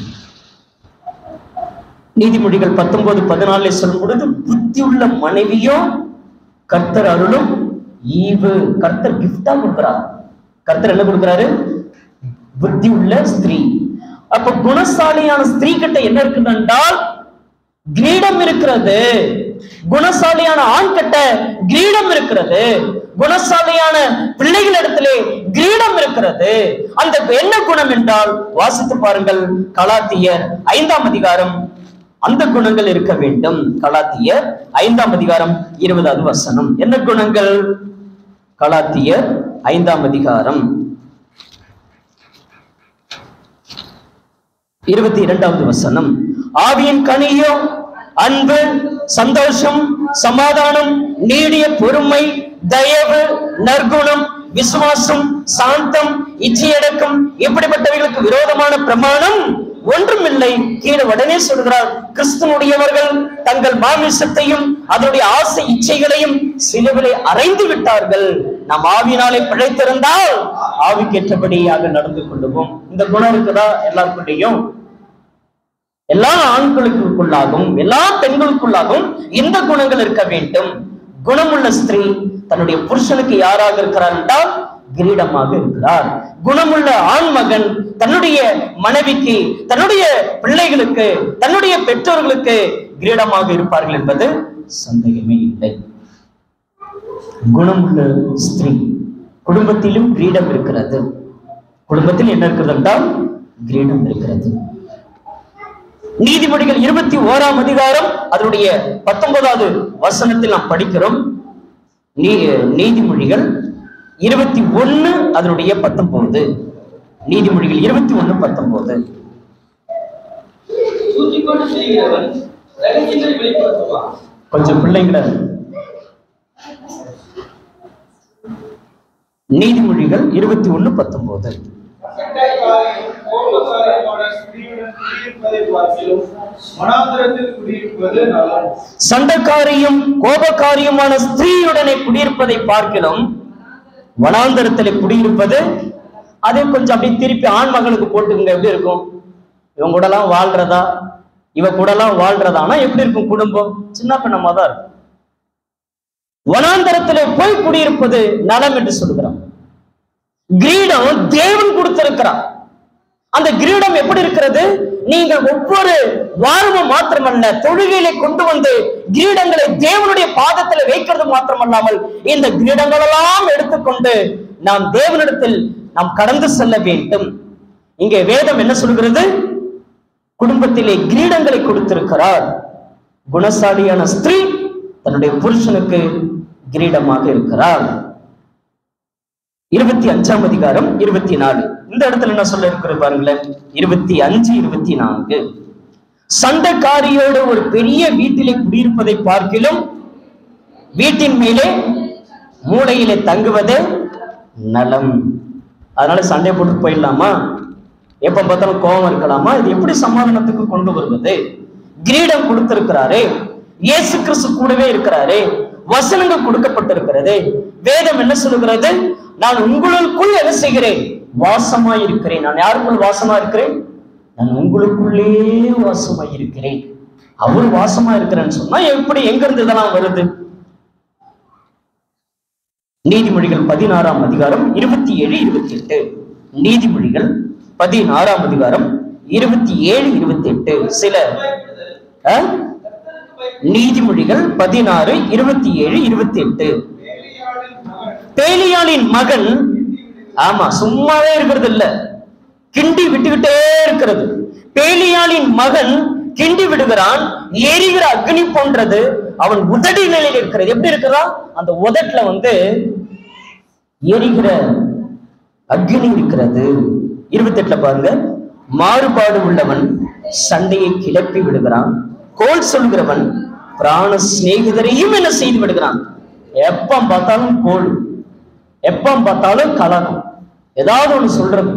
நீதிமொழிகள் பத்தொன்பது பதினாலுல சொல்லும் பொழுது புத்தி உள்ள மனைவியோ கர்த்தர் அருளும் ஈவு கர்த்தர் கிஃப்டா கொடுக்கிறார் கர்த்தர் என்ன கொடுக்கிறாரு புத்தி உள்ள ஸ்திரீ அப்ப குணசாலியான ஸ்திரீ கிட்ட என்ன இருக்குது என்றால் கிரீடம் இருக்கிறது குணசாலியான ஆண் கிட்ட கிரீடம் இருக்கிறது குணசாலியான பிள்ளைகள் இடத்திலே கிரீடம் இருக்கிறது அந்த என்ன குணம் என்றால் வாசித்து பாருங்கள் கலாத்தியர் ஐந்தாம் அதிகாரம் அந்த குணங்கள் இருக்க வேண்டும் கலாத்தியர் ஐந்தாம் அதிகாரம் இருபதாவது வசனம் என்ன குணங்கள் கலாத்தியர் ஐந்தாம் அதிகாரம் இருபத்தி இரண்டாவது வசனம் ஆவியின் கனியோ அன்பு சந்தோஷம் சமாதானம் நீடிய பொறுமை தயவு நற்குணம் விசுவாசம் சாந்தம் இச்சையடக்கம் இப்படிப்பட்டவைகளுக்கு விரோதமான பிரமாணம் ஒன்றுமில்லை கீழே உடனே சொல்கிறார் கிறிஸ்துவனுடையவர்கள் தங்கள் மாமிசத்தையும் அதனுடைய ஆசை இச்சைகளையும் சிலுவிலை அறைந்து விட்டார்கள் நாம் ஆவினாலே பிழைத்திருந்தால் ஆவிக்கேற்றபடியாக நடந்து கொள்ளுவோம் இந்த குணம் இருக்குதா எல்லாருக்குள்ளேயும் எல்லா ஆண்களுக்குள்ளாகவும் எல்லா பெண்களுக்குள்ளாகவும் இந்த குணங்கள் இருக்க வேண்டும் குணமுள்ள ஸ்திரீ தன்னுடைய புருஷனுக்கு யாராக இருக்கிறார் என்றால் கிரீடமாக இருக்கிறார் குணமுள்ள ஆண் மகன் தன்னுடைய மனைவிக்கு தன்னுடைய பிள்ளைகளுக்கு தன்னுடைய பெற்றோர்களுக்கு கிரீடமாக இருப்பார்கள் என்பது சந்தேகமே இல்லை குணமுள்ள ஸ்திரீ குடும்பத்திலும் கிரீடம் இருக்கிறது குடும்பத்தில் என்ன இருக்கிறது என்றால் கிரீடம் இருக்கிறது நீதிமொழிகள் இருபத்தி ஓராம் அதிகாரம் அதனுடைய பத்தொன்பதாவது வசனத்தில் நாம் படிக்கிறோம் நீ நீதிமொழிகள் இருபத்தி ஒன்னு அதனுடைய பத்தொன்பது நீதிமொழிகள் இருபத்தி ஒன்னு பத்தொன்பது சூழ்ச்சிக்கொண்டு செய்கிறவன் ரகசியங்களை வெளிப்படுத்துவான் கொஞ்சம் பிள்ளைங்களை நீதிமொழிகள் இருபத்தி ஒன்னு பத்தொன்பது சண்டைக்காரையும் கோபக்காரையுமான ஸ்திரீயுடன் குடியிருப்பதை பார்க்கிலும் மனாந்திரத்தில் குடியிருப்பது நலம் சண்டைக்காரியும் கோபக்காரியுமான ஸ்திரீயுடனே குடியிருப்பதை பார்க்கலாம் வனாந்தரத்தில் குடியிருப்பது அதே கொஞ்சம் அப்படியே திருப்பி ஆண் மகனுக்கு போட்டுங்க எப்படி இருக்கும் இவன் கூடலாம் வாழ்றதா இவ கூடலாம் வாழ்றதானா எப்படி இருக்கும் குடும்பம் சின்ன பின்னமா தான் இருக்கும் வனாந்தரத்திலே போய் குடியிருப்பது நலம் என்று சொல்கிறான் கிரீடம் தேவன் கொடுத்திருக்கிறான் அந்த கிரீடம் எப்படி இருக்கிறது நீங்கள் ஒவ்வொரு வாரமும் மாத்திரமல்ல தொழுகையிலே கொண்டு வந்து கிரீடங்களை தேவனுடைய பாதத்தில் வைக்கிறது மாத்திரமல்லாமல் இந்த கிரீடங்களெல்லாம் எடுத்துக்கொண்டு நாம் தேவனிடத்தில் நாம் கடந்து செல்ல வேண்டும் இங்கே வேதம் என்ன சொல்கிறது குடும்பத்திலே கிரீடங்களை கொடுத்திருக்கிறார் குணசாலியான ஸ்திரீ தன்னுடைய புருஷனுக்கு கிரீடமாக இருக்கிறார் இருபத்தி அஞ்சாம் அதிகாரம் இருபத்தி நாலு இந்த இடத்துல என்ன சொல்ல இருக்கிறது பாருங்களேன் இருபத்தி அஞ்சு இருபத்தி நான்கு சண்டைக்காரியோடு ஒரு பெரிய வீட்டிலே குடியிருப்பதை பார்க்கிலும் வீட்டின் மேலே மூளையிலே தங்குவது நலம் அதனால சண்டை போட்டு போயிடலாமா எப்ப பார்த்தாலும் கோபம் இருக்கலாமா இது எப்படி சமாதானத்துக்கு கொண்டு வருவது கிரீடம் கொடுத்திருக்கிறாரே இயேசு கிறிஸ்து கூடவே இருக்கிறாரே வசனங்கள் கொடுக்கப்பட்டிருக்கிறது வேதம் என்ன சொல்லுகிறது நான் உங்களுக்குள் என்ன செய்கிறேன் வாசமா இருக்கிறேன் நான் யாருக்குள் வாசமா இருக்கிறேன் நான் உங்களுக்குள்ளே வாசமா இருக்கிறேன் அவர் வாசமா இருக்கிறேன்னு சொன்னா எப்படி எங்க இருந்து இதெல்லாம் வருது நீதிமொழிகள் பதினாறாம் அதிகாரம் இருபத்தி ஏழு இருபத்தி எட்டு நீதிமொழிகள் பதினாறாம் அதிகாரம் இருபத்தி ஏழு இருபத்தி எட்டு சில பயப்படுதல் ஆ? கர்த்தருக்கு பயப்படுதல் நீதிமொழிகள் பதினாறு இருபத்தி ஏழு இருபத்தி எட்டு ஏலியாளின் மகன் பேலியாளின் மகன் ஆமா சும்மாவே இருக்கிறது இல்ல கிண்டி விட்டுக்கிட்டே இருக்கிறது பேலியாளின் மகன் கிண்டி விடுகிறான் எரிகிற அக்னி போன்றது அவன் உதடி நிலையில் இருக்கிறது எப்படி இருக்கிறான் அந்த உதட்டுல வந்து எரிகிற அக்னி இருக்கிறது இருபத்தி எட்டுல பாருங்க மாறுபாடு உள்ளவன் சண்டையை கிளப்பி விடுகிறான் கோல் சொல்கிறவன் பிராண சிநேகிதரையும் என்ன செய்து விடுகிறான் எப்ப பார்த்தாலும் கோல் எப்ப பார்த்தாலும் கலகம் ஏதாவது ஒண்ணு சொல்றது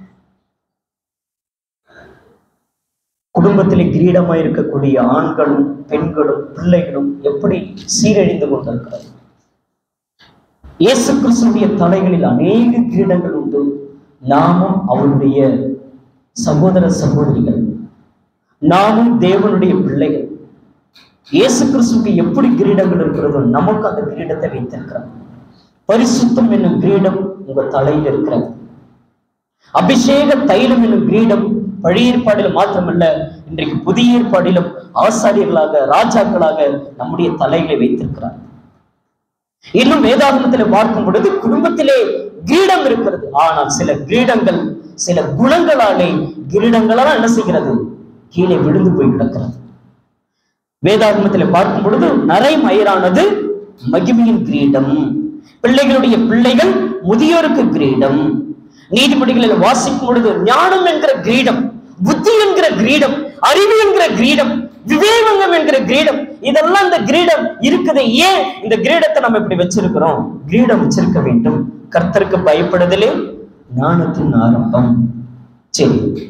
குடும்பத்திலே கிரீடமாய் இருக்கக்கூடிய ஆண்களும் பெண்களும் பிள்ளைகளும் எப்படி சீரழிந்து கொண்டிருக்கிறார் இயேசு கிறிஸ்துடைய தலைகளில் அநேக கிரீடங்கள் உண்டு நாமும் அவருடைய சகோதர சகோதரிகள் நாமும் தேவனுடைய பிள்ளைகள் இயேசு கிறிஸ்துவுக்கு எப்படி கிரீடங்கள் இருக்கிறதோ நமக்கு அந்த கிரீடத்தை வைத்திருக்கிறார் பரிசுத்தம் என்னும் கிரீடம் உங்க தலையில் இருக்கிறது அபிஷேக தைலம் என்னும் கிரீடம் பழைய ஏற்பாடில் மாத்திரமல்ல இன்றைக்கு புதிய ஏற்பாடிலும் ஆசாரியர்களாக ராஜாக்களாக நம்முடைய தலைகளை வைத்திருக்கிறார் இன்னும் வேதாகமத்தில் பார்க்கும் பொழுது குடும்பத்திலே கிரீடம் இருக்கிறது ஆனால் சில கிரீடங்கள் சில குணங்களாலே கிரீடங்களால் என்ன செய்கிறது கீழே விழுந்து போய் கிடக்கிறது வேதாகமத்தில் பார்க்கும் பொழுது நரை மயிரானது மகிமையின் கிரீடம் பிள்ளைகளுடைய பிள்ளைகள் முதியோருக்கு கிரீடம் நீதிபதிகளில் வாசிக்கும் பொழுது ஞானம் என்கிற கிரீடம் புத்தி என்கிற கிரீடம் அறிவு என்கிற கிரீடம் விவேகம் என்கிற கிரீடம் இதெல்லாம் இந்த கிரீடம் இருக்குது ஏன் இந்த கிரீடத்தை நம்ம இப்படி வச்சிருக்கிறோம் கிரீடம் வச்சிருக்க வேண்டும் கர்த்தருக்கு பயப்படுதலே ஞானத்தின் ஆரம்பம் சரி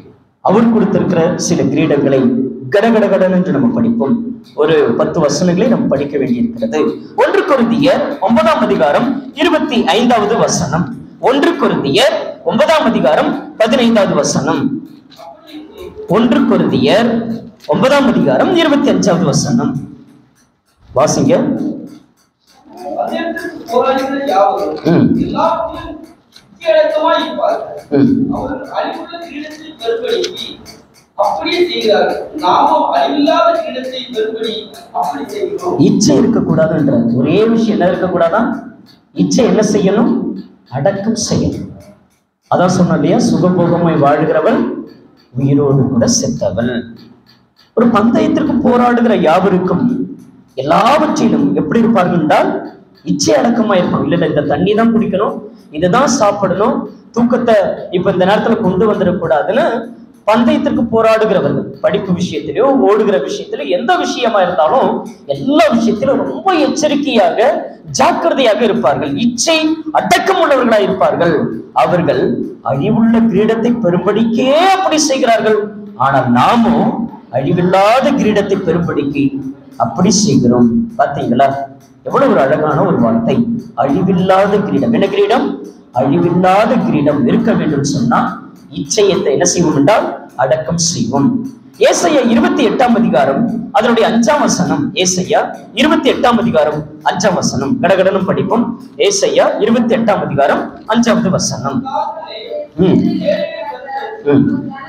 அவர் கொடுத்திருக்கிற சில கிரீடங்களை கடகடகடன் என்று நம்ம படிப்போம் ஒரு பத்து வசனங்களை நம்ம படிக்க வேண்டியிருக்கிறது ஒன்று கொருந்தியர் ஒன்பதாம் அதிகாரம் இருபத்தி ஐந்தாவது வசனம் ஒன்று கொருந்தியர் ஒன்பதாம் அதிகாரம் பதினைந்தாவது வசனம் ஒன்று கொருந்தியர் ஒன்பதாம் அதிகாரம் இருபத்தி அஞ்சாவது வசனம் வாசிங்க பந்தயத்திற்கு போராடுகிற யாவரும் ம். எல்லாவற்றிலும் நிச்சயடக்கமாய் இருப்பார்கள் ம். அவர்கள் அழிவுள்ள கிரீடத்தை பெரும்படிக்கு அப்படியே செய்கிறார்கள் நாமும் அழிவில்லாத கிரீடத்தை பெரும்படி அப்படி செய்கிறோம் இச்சை இருக்கக்கூடாதுன்ற ஒரே விஷயம் என்ன இருக்கக்கூடாதா இச்சை என்ன செய்யணும் அடக்கம் செய்யணும் அதான் சொன்ன இல்லையா சுகபோகமாய் வாழ்கிறவள் உயிரோடு கூட செத்தவள் ஒரு பந்தயத்திற்கு போராடுகிற யாவருக்கும் எல்லாவற்றிலும் எப்படி இருப்பார்கள் என்றால் இச்சை அடக்கமா இருப்பாங்க இல்ல இல்ல இந்த தண்ணி தான் குடிக்கணும் இதுதான் சாப்பிடணும் தூக்கத்தை இப்ப இந்த நேரத்துல கொண்டு வந்துடக்கூடாதுன்னு பந்தயத்திற்கு போராடுகிறவர்கள் படிப்பு விஷயத்திலயோ ஓடுகிற விஷயத்திலயோ எந்த விஷயமா இருந்தாலும் எல்லா விஷயத்திலும் ரொம்ப எச்சரிக்கையாக ஜாக்கிரதையாக இருப்பார்கள் இச்சை அடக்கம் உள்ளவர்களா இருப்பார்கள் அவர்கள் அழிவுள்ள கிரீடத்தை பெறும்படிக்கே அப்படி செய்கிறார்கள் ஆனால் நாமும் அழிவில்லாத கிரீடத்தை பெறும்படிக்கு அப்படி செய்கிறோம் பார்த்தீங்களா எவ்வளவு ஒரு அழகான ஒரு வார்த்தை அழிவில்லாத கிரீடம் என்ன கிரீடம் அழிவில்லாத கிரீடம் இருக்க வேண்டும் சொன்னா இச்சையத்தை என்ன செய்வோம் என்றால் அடக்கம் செய்வோம் ஏசையா இருபத்தி எட்டாம் அதிகாரம் அதனுடைய அஞ்சாம் வசனம் ஏசையா இருபத்தி எட்டாம் அதிகாரம் அஞ்சாம் வசனம் கடகடனும் படிப்போம் ஏசையா இருபத்தி எட்டாம் அதிகாரம் அஞ்சாவது வசனம் ம் ம்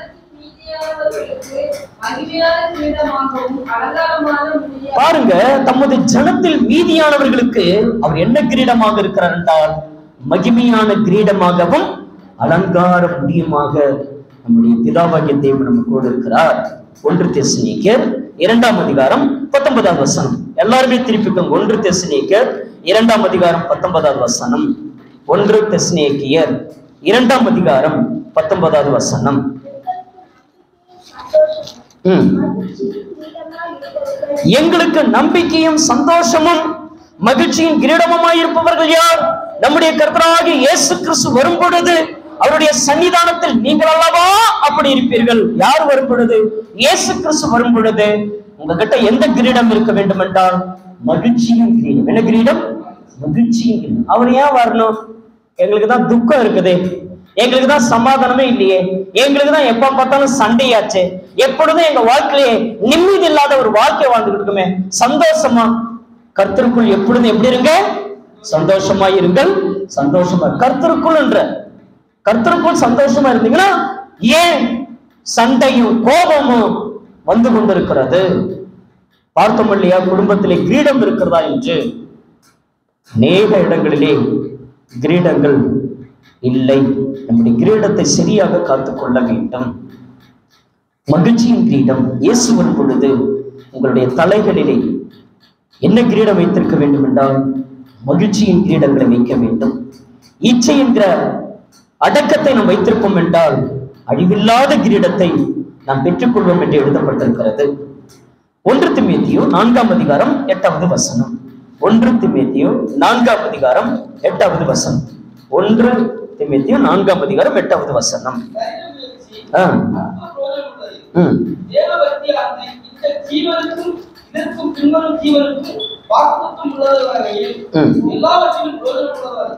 பாருங்க தமது ஜனத்தில் மீதியானவர்களுக்கு அவர் என்ன கிரீடமாக இருக்கிறார் என்றால் மகிமையான கிரீடமாகவும் அலங்கார முடியுமாக நம்முடைய பிதாவாகிய தேவன் நம்ம கூட இருக்கிறார் ஒன்று தெசனீக்கர் இரண்டாம் அதிகாரம் பத்தொன்பதாவது வசனம் எல்லாருமே திருப்பிக்கோங்க ஒன்று தெசனீக்கர் இரண்டாம் அதிகாரம் பத்தொன்பதாவது வசனம் ஒன்று தெசனேக்கியர் இரண்டாம் அதிகாரம் பத்தொன்பதாவது வசனம் ம் எங்களுக்கு நம்பிக்கையும் சந்தோஷமும் மகிழ்ச்சியும் கிரீடமுமாய் இருப்பவர்கள் யார் நம்முடைய கர்த்தராகிய இயேசு கிறிஸ்து வரும் பொழுது அவருடைய சன்னிதானத்தில் நீங்கள் அல்லவா அப்படி இருப்பீர்கள் யார் வரும் பொழுது இயேசு கிறிஸ்து வரும் பொழுது உங்ககிட்ட எந்த கிரீடம் இருக்க வேண்டும் என்றால் மகிழ்ச்சியும் கிரீடம் என்ன கிரீடம் மகிழ்ச்சியும் கிரீடம் அவர் ஏன் வரணும் எங்களுக்கு தான் துக்கம் இருக்குது எங்களுக்கு தான் சமாதானமே இல்லையே எங்களுக்கு தான் எப்ப பார்த்தாலும் சண்டையாச்சு எப்பொழுதும் எங்க வாழ்க்கையிலே நிம்மதி இல்லாத ஒரு வாழ்க்கை வாழ்ந்துட்டு இருக்குமே சந்தோஷமா கர்த்தருக்குள் எப்பொழுதும் எப்படி இருங்க சந்தோஷமா இருங்கள் சந்தோஷமா கர்த்தருக்குள் என்ற கர்த்தருக்குள் சந்தோஷமா இருந்தீங்கன்னா ஏன் சண்டையும் கோபமும் வந்து கொண்டிருக்கிறது பார்த்தோம் இல்லையா குடும்பத்திலே கிரீடம் இருக்கிறதா என்று அநேக இடங்களிலே கிரீடங்கள் இல்லை நம்முடைய கிரீடத்தை சரியாக காத்துக்கொள்ள வேண்டும் மகிழ்ச்சியின் கிரீடம் இயேசு வரும் பொழுது உங்களுடைய தலைகளிலே என்ன கிரீடம் வைத்திருக்க வேண்டும் என்றால் மகிழ்ச்சியின் கிரீடங்களை வைக்க வேண்டும் இச்சை என்கிற அடக்கத்தை நாம் வைத்திருப்போம் என்றால் அழிவில்லாத கிரீடத்தை நாம் பெற்றுக்கொள்வோம் என்று எழுதப்பட்டிருக்கிறது ஒன்று திமேத்தியோ நான்காம் அதிகாரம் எட்டாவது வசனம் ஒன்று திமேத்தியோ நான்காம் அதிகாரம் எட்டாவது வசனம் ஒன்று திமேத்தியோ நான்காம் அதிகாரம் எட்டாவது வசனம் சரீர முயற்சி ஆ, அற்ப பிரயோஜனம் உள்ளது. ம், தேவபக்தியானது இந்த ஜீவனுக்கும் இதற்கும் பின்வரும் ஜீவனுக்கும் வாக்குத்தம் உள்ளதாகையில் ம். எல்லாவற்றிலும் பிரயோஜனம் உள்ளதாக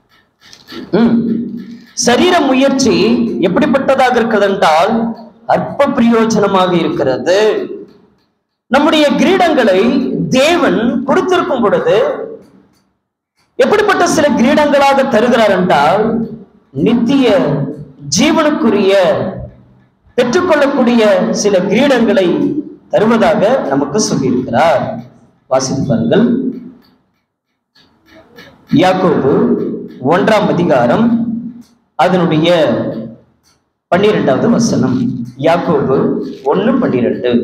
ம். சரீர முயற்சி எப்படிப்பட்டதாக இருக்கிறது என்றால் அற்ப பிரயோஜனமாக இருக்கிறது நம்முடைய கிரீடங்களை தேவன் கொடுத்திருக்கும் பொழுது எப்படிப்பட்ட சில கிரீடங்களாக தருகிறார் என்றால் நித்திய ஜீவனுக்குரிய பெற்றுக்கொள்ளக்கூடிய சில கிரீடங்களை தருவதாக நமக்கு சொல்லியிருக்கிறார் வாசித்து பாருங்கள் யாக்கோபு ஒன்றாம் அதிகாரம் அதனுடைய பன்னிரெண்டாவது வசனம் யாக்கோபு ஒன்று பன்னிரெண்டு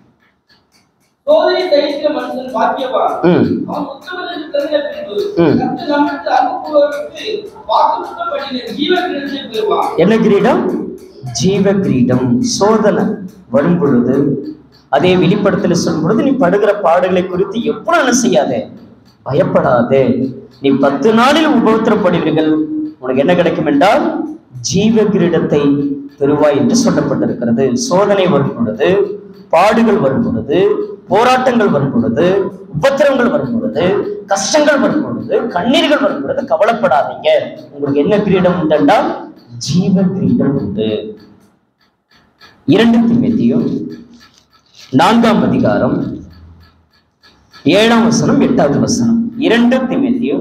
சோதனை சகிக்கிற மனுஷன் பாக்கியவான் ம் அவன் உத்தமனுக்கு தெரிந்த பின்பு ம். கர்த்தர் நம்மிடத்தில் அன்பு கூறுவதற்கு வாக்குத்தத்தம் பண்ணின ஜீவ கிரீடத்தை பெறுவான் என்ன கிரீடம் ஜீவ கிரீடம் சோதனை வரும் பொழுது அதே வெளிப்படத்தில் சொல்லும் பொழுது நீ படுகிற பாடுகளை குறித்து எப்பொழுது என்ன செய்யாதே பயப்படாதே நீ பத்து நாளில் உபத்திரப்படுவீர்கள் உனக்கு என்ன கிடைக்கும் என்றால் ஜீவ கிரீடத்தை பெறுவாய் என்று சொல்லப்பட்டிருக்கிறது சோதனை வரும் பொழுது பாடுகள் வரும் பொழுது போராட்டங்கள் வரும் பொழுது உபத்திரவங்கள் வரும் பொழுது கஷ்டங்கள் வரும் பொழுது கண்ணீர்கள் வரும் பொழுது கவலைப்படாதீங்க உங்களுக்கு என்ன கிரீடம் உண்டென்றால் ஜீவ கிரீடம் உண்டு இரண்டு திமுத்தியும் நான்காம் அதிகாரம் ஏழாம் வசனம் எட்டாவது வசனம் இரண்டு திமுத்தியும்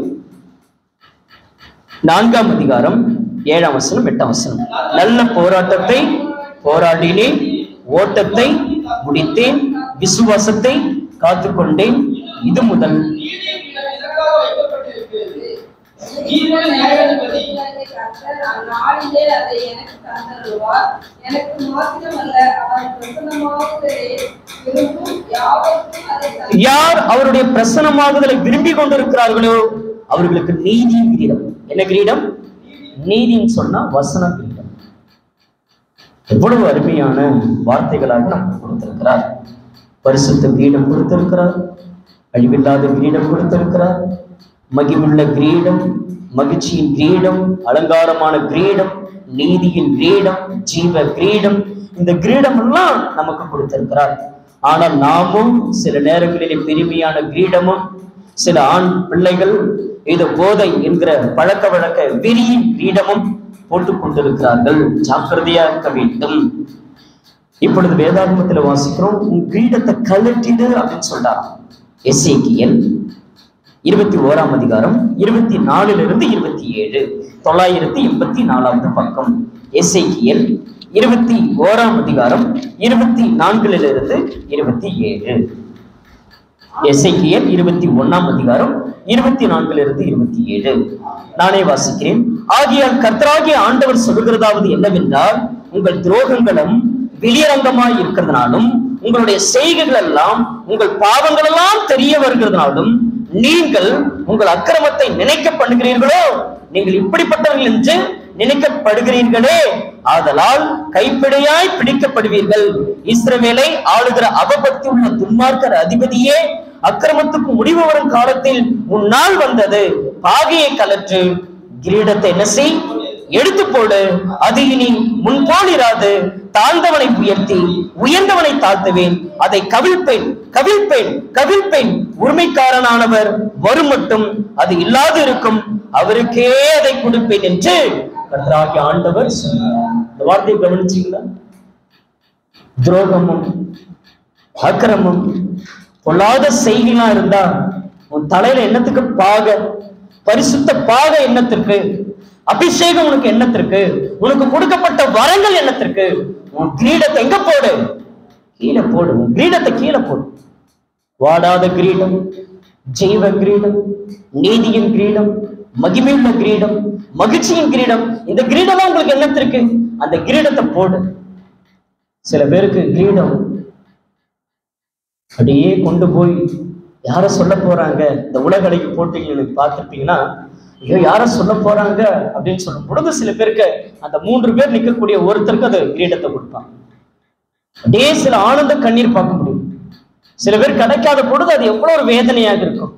நான்காம் அதிகாரம் ஏழாம் வசனம் எட்டாம் வசனம் நல்ல போராட்டத்தை போராடினேன் ஓட்டத்தை முடித்தேன் விசுவாசத்தை காத்துக்கொண்டேன் இது முதல் நீதியின் கிரீடம் இதற்காக வைக்கப்பட்டிருக்கிறது நீதியுள்ள நியாயாதிபதி கர்த்தர் அந்நாளிலே அதை எனக்கு தந்தருவார் எனக்கு மாத்திரமல்ல அவர் பிரசன்னமாவதே விரும்பும் யாவருக்கும் அதை தருவார். யார் அவருடைய பிரசனமாகுதலை விரும்பி கொண்டிருக்கிறார்களோ அவர்களுக்கு நீதி கிரீடம் என்ன கிரீடம் நீதின்னு சொன்னா வசன கிரீடம் எவ்வளவு அருமையான வார்த்தைகளாக நமக்கு கொடுத்திருக்கிறார் பரிசுத்த கிரீடம் கொடுத்திருக்கிறார் அழிவில்லாத கிரீடம் கொடுத்திருக்கிறார் மகிமுள்ள கிரீடம் மகிழ்ச்சியின் கிரீடம் அலங்காரமான கிரீடம் நீதியின் கிரீடம் ஜீவ கிரீடம் இந்த கிரீடம் எல்லாம் நமக்கு கொடுத்திருக்கிறார் ஆனால் நாமும் சில நேரங்களிலே பெருமையான கிரீடமும் சில ஆண் பிள்ளைகள் இது போதை என்கிற பழக்க வழக்க வெறியின் கிரீடமும் போட்டுக் கொண்டிருக்கிறார்கள் ஜாக்கிரதையா இருக்க வேண்டும் இப்பொழுது வேதாகமத்துல வாசிக்கிறோம் உன் கிரீடத்தை கழட்டிடு அப்படின்னு சொல்றாராம் எஸ்ஏகியல் இருபத்தி ஓராம் அதிகாரம் இருபத்தி நாலுல இருந்து இருபத்தி ஏழு தொள்ளாயிரத்தி எண்பத்தி நாலாவது பக்கம் எஸ்ஐகியல் இருபத்தி ஓராம் அதிகாரம் இருபத்தி நான்கிலிருந்து இருபத்தி ஏழு எஸ்ஐகியல் இருபத்தி ஒண்ணாம் அதிகாரம் இருபத்தி நான்கிலிருந்து இருபத்தி ஏழு நானே வாசிக்கிறேன் ஆகியால் கர்த்தராகிய ஆண்டவர் சொல்லுகிறதாவது என்னவென்றால் உங்கள் துரோகங்களும் வெளியரங்கமாய் இருக்கிறதுனாலும் உங்களுடைய செய்கைகள் எல்லாம் உங்கள் பாவங்கள் எல்லாம் தெரிய வருகிறதுனாலும் நீங்கள் உங்கள் அக்கிரமத்தை நினைக்க பண்ணுகிறீர்களோ நீங்கள் இப்படிப்பட்டவர்கள் என்று நினைக்கப்படுகிறீர்களே ஆதலால் கைப்பிடையாய் பிடிக்கப்படுவீர்கள் இஸ்ரவேலை ஆளுகிற அவபக்தி உள்ள துன்மார்க்கர் அதிபதியே அக்கிரமத்துக்கு முடிவு வரும் காலத்தில் உன்னால் வந்தது பாகையை கலற்று கிரீடத்தை என்ன செய் எடுத்து போடு அது இனி முன்போல் இராது தாழ்ந்தவனை உயர்த்தி உயர்ந்தவனை தாழ்த்துவேன் அதை கவிழ்ப்பேன் கவிழ்ப்பேன் கவிழ்ப்பேன் உரிமைக்காரனானவர் வரும் மட்டும் அது இல்லாது இருக்கும் அவருக்கே அதை கொடுப்பேன் என்று கர்த்தராகிய ஆண்டவர் சொன்னார் இந்த வார்த்தையை கவனிச்சீங்களா துரோகமும் அக்கிரமும் பொல்லாத செய்கைலாம் இருந்தா உன் தலையில என்னத்துக்கு பாக பரிசுத்த பாக எண்ணத்திற்கு அபிஷேகம் உனக்கு எண்ணத்திற்கு உனக்கு கொடுக்கப்பட்ட வரங்கள் எண்ணத்திற்கு உன் கிரீடத்தை எங்க போடு கீழே போடு உன் கிரீடத்தை கீழே போடு வாடாத கிரீடம் ஜெய்வ கிரீடம் நீதியின் கிரீடம் மகிமையுள்ள கிரீடம் மகிழ்ச்சியின் கிரீடம் இந்த கிரீடம்லாம் உங்களுக்கு என்னத்திற்கு அந்த கிரீடத்தை போடு சில பேருக்கு கிரீடம் அப்படியே கொண்டு போய் யார சொல்ல போறாங்க இந்த உலகடைக்கு போட்டிகள் பார்த்துருப்பீங்கன்னா ஐயோ யார சொல்ல போறாங்க அப்படின்னு சொல்லும் பொழுது சில பேருக்கு அந்த மூன்று பேர் நிற்கக்கூடிய ஒருத்தருக்கு அது கிரீடத்தை கொடுப்பாங்க அப்படியே சில ஆனந்த கண்ணீர் பார்க்க முடியும் சில பேர் கிடைக்காத பொழுது அது எவ்வளவு ஒரு வேதனையாக இருக்கும்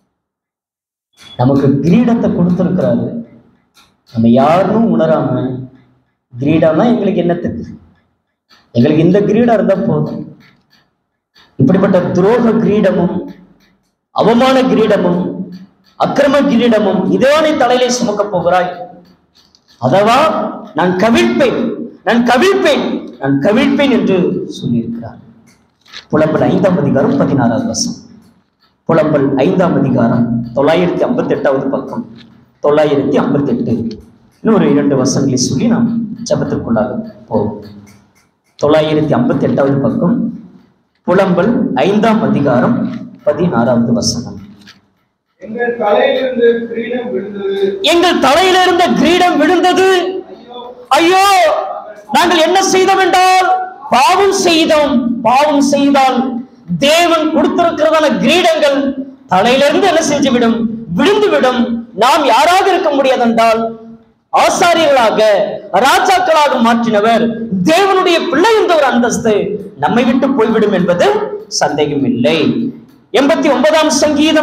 நமக்கு கிரீடத்தை கொடுத்திருக்கிறாரு நம்ம யாருன்னு உணராம கிரீடம்னா எங்களுக்கு என்னத்துக்கு எங்களுக்கு இந்த கிரீடம் இருந்தா போதும் இப்படிப்பட்ட துரோக கிரீடமும் அவமான கிரீடமும் அக்கிரம கிரீடமும் இதோனை தலையிலே சுமக்க போகிறாய் அதவா நான் கவிழ்ப்பேன் நான் கவிழ்ப்பேன் நான் கவிழ்ப்பேன் என்று சொல்லியிருக்கிறார் புலம்பல் ஐந்தாம் அதிகாரம் பதினாறாவது வசம் புலம்பல் ஐந்தாம் அதிகாரம் தொள்ளாயிரத்தி ஐம்பத்தி எட்டாவது பக்கம் தொள்ளாயிரத்தி ஐம்பத்தி எட்டு இன்னும் ஒரு இரண்டு வசனங்களை சொல்லி நாம் ஜபத்திற்குள்ளாக போவோம் தொள்ளாயிரத்தி ஐம்பத்தி எட்டாவது பக்கம் புலம்பல் ஐந்தாம் அதிகாரம் பதினாறாவது வசனம் எங்கள் தலையிலிருந்து கிரீடம் விழுந்தது எங்கள் தலையில இருந்த கிரீடம் விழுந்தது ஐயோ ஐயோ நாங்கள் என்ன செய்தோம் என்றால் பாவம் செய்தோம் பாவம் செய்தால் தேவன் கொடுத்திருக்கிறதான கிரீடங்கள் தலையிலிருந்து என்ன செஞ்சு விடும் விழுந்து விடும் நாம் யாராக இருக்க முடியாதென்றால் ஆசாரியர்களாக ராஜாக்களாக மாற்றினவர் தேவனுடைய பிள்ளை என்ற ஒரு அந்தஸ்து நம்மை விட்டு போய்விடும் என்பது சந்தேகம் இல்லை எண்பத்தி ஒன்பதாம் சங்கீதம்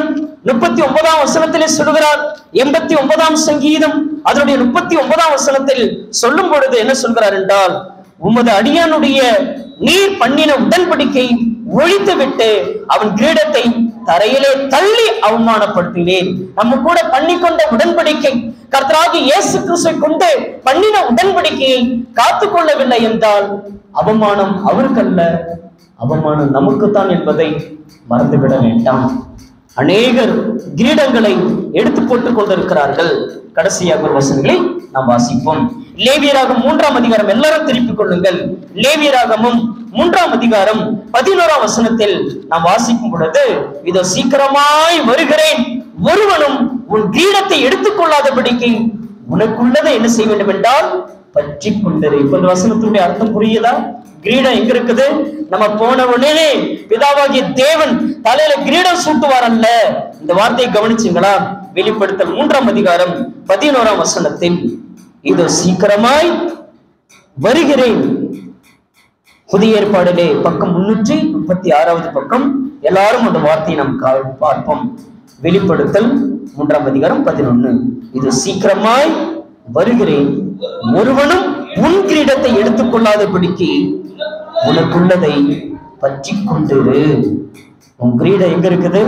முப்பத்தி ஒன்பதாம் வசனத்திலே சொல்லுகிறார் எண்பத்தி ஒன்பதாம் சங்கீதம் அதனுடைய முப்பத்தி ஒன்பதாம் வசனத்தில் சொல்லும் பொழுது என்ன சொல்கிறார் என்றால் உமது அடியானுடைய நீர் பண்ணின உடன்படிக்கை ஒழித்து விட்டு அவன் கிரீடத்தை தரையிலே தள்ளி அவமானப்படுத்தினேன் நம்ம கூட பண்ணிக்கொண்ட உடன்படிக்கை கர்த்தராகி இயேசு கிறிஸ்துவை கொண்டு பண்ணின உடன்படிக்கையை காத்துக் கொள்ளவில்லை என்றால் அவமானம் அவருக்கல்ல அவமானம் நமக்குத்தான் என்பதை மறந்துவிட வேண்டாம் அநேகர் கிரீடங்களை எடுத்து போட்டுக் கொண்டிருக்கிறார்கள் கடைசியாக ஒரு வசனங்களை நாம் வாசிப்போம் லேவியராகம் மூன்றாம் அதிகாரம் எல்லாரும் திருப்பிக் கொள்ளுங்கள் லேவியராகமும் மூன்றாம் அதிகாரம் பதினோராம் வசனத்தில் நாம் வாசிக்கும் பொழுது இதோ சீக்கிரமாய் வருகிறேன் ஒருவனும் உன் கிரீடத்தை எடுத்துக் கொள்ளாதபடிக்கு உனக்குள்ளதை என்ன செய்ய வேண்டும் என்றால் பற்றி கொண்டது இப்ப இந்த வசனத்தினுடைய அர்த்தம் புரியுதா கிரீடம் எங்க இருக்குது நம்ம போன உடனே பிதாவாகிய தேவன் தலையில கிரீடம் சூட்டுவார் அல்ல இந்த வார்த்தையை கவனிச்சுங்களா வெளிப்படுத்தல் மூன்றாம் அதிகாரம் பதினோராம் வசனத்தில் இது சீக்கிரமாய் வருகிறேன் புதிய ஏற்பாடிலே பக்கம் முன்னூற்றி முப்பத்தி ஆறாவது பக்கம் எல்லாரும் அந்த வார்த்தையை நாம் கா- பார்ப்போம் வெளிப்படுத்தல் மூன்றாம் அதிகாரம் பதினொன்னு இது சீக்கிரமாய் வருகிறேன் ஒருவனும் உன் கிரீடத்தை எடுத்துக் கொள்ளாதபடிக்கு உனக்குள்ளதை பற்றி கொண்டிரு உன் கிரீடம் எங்க இருக்குது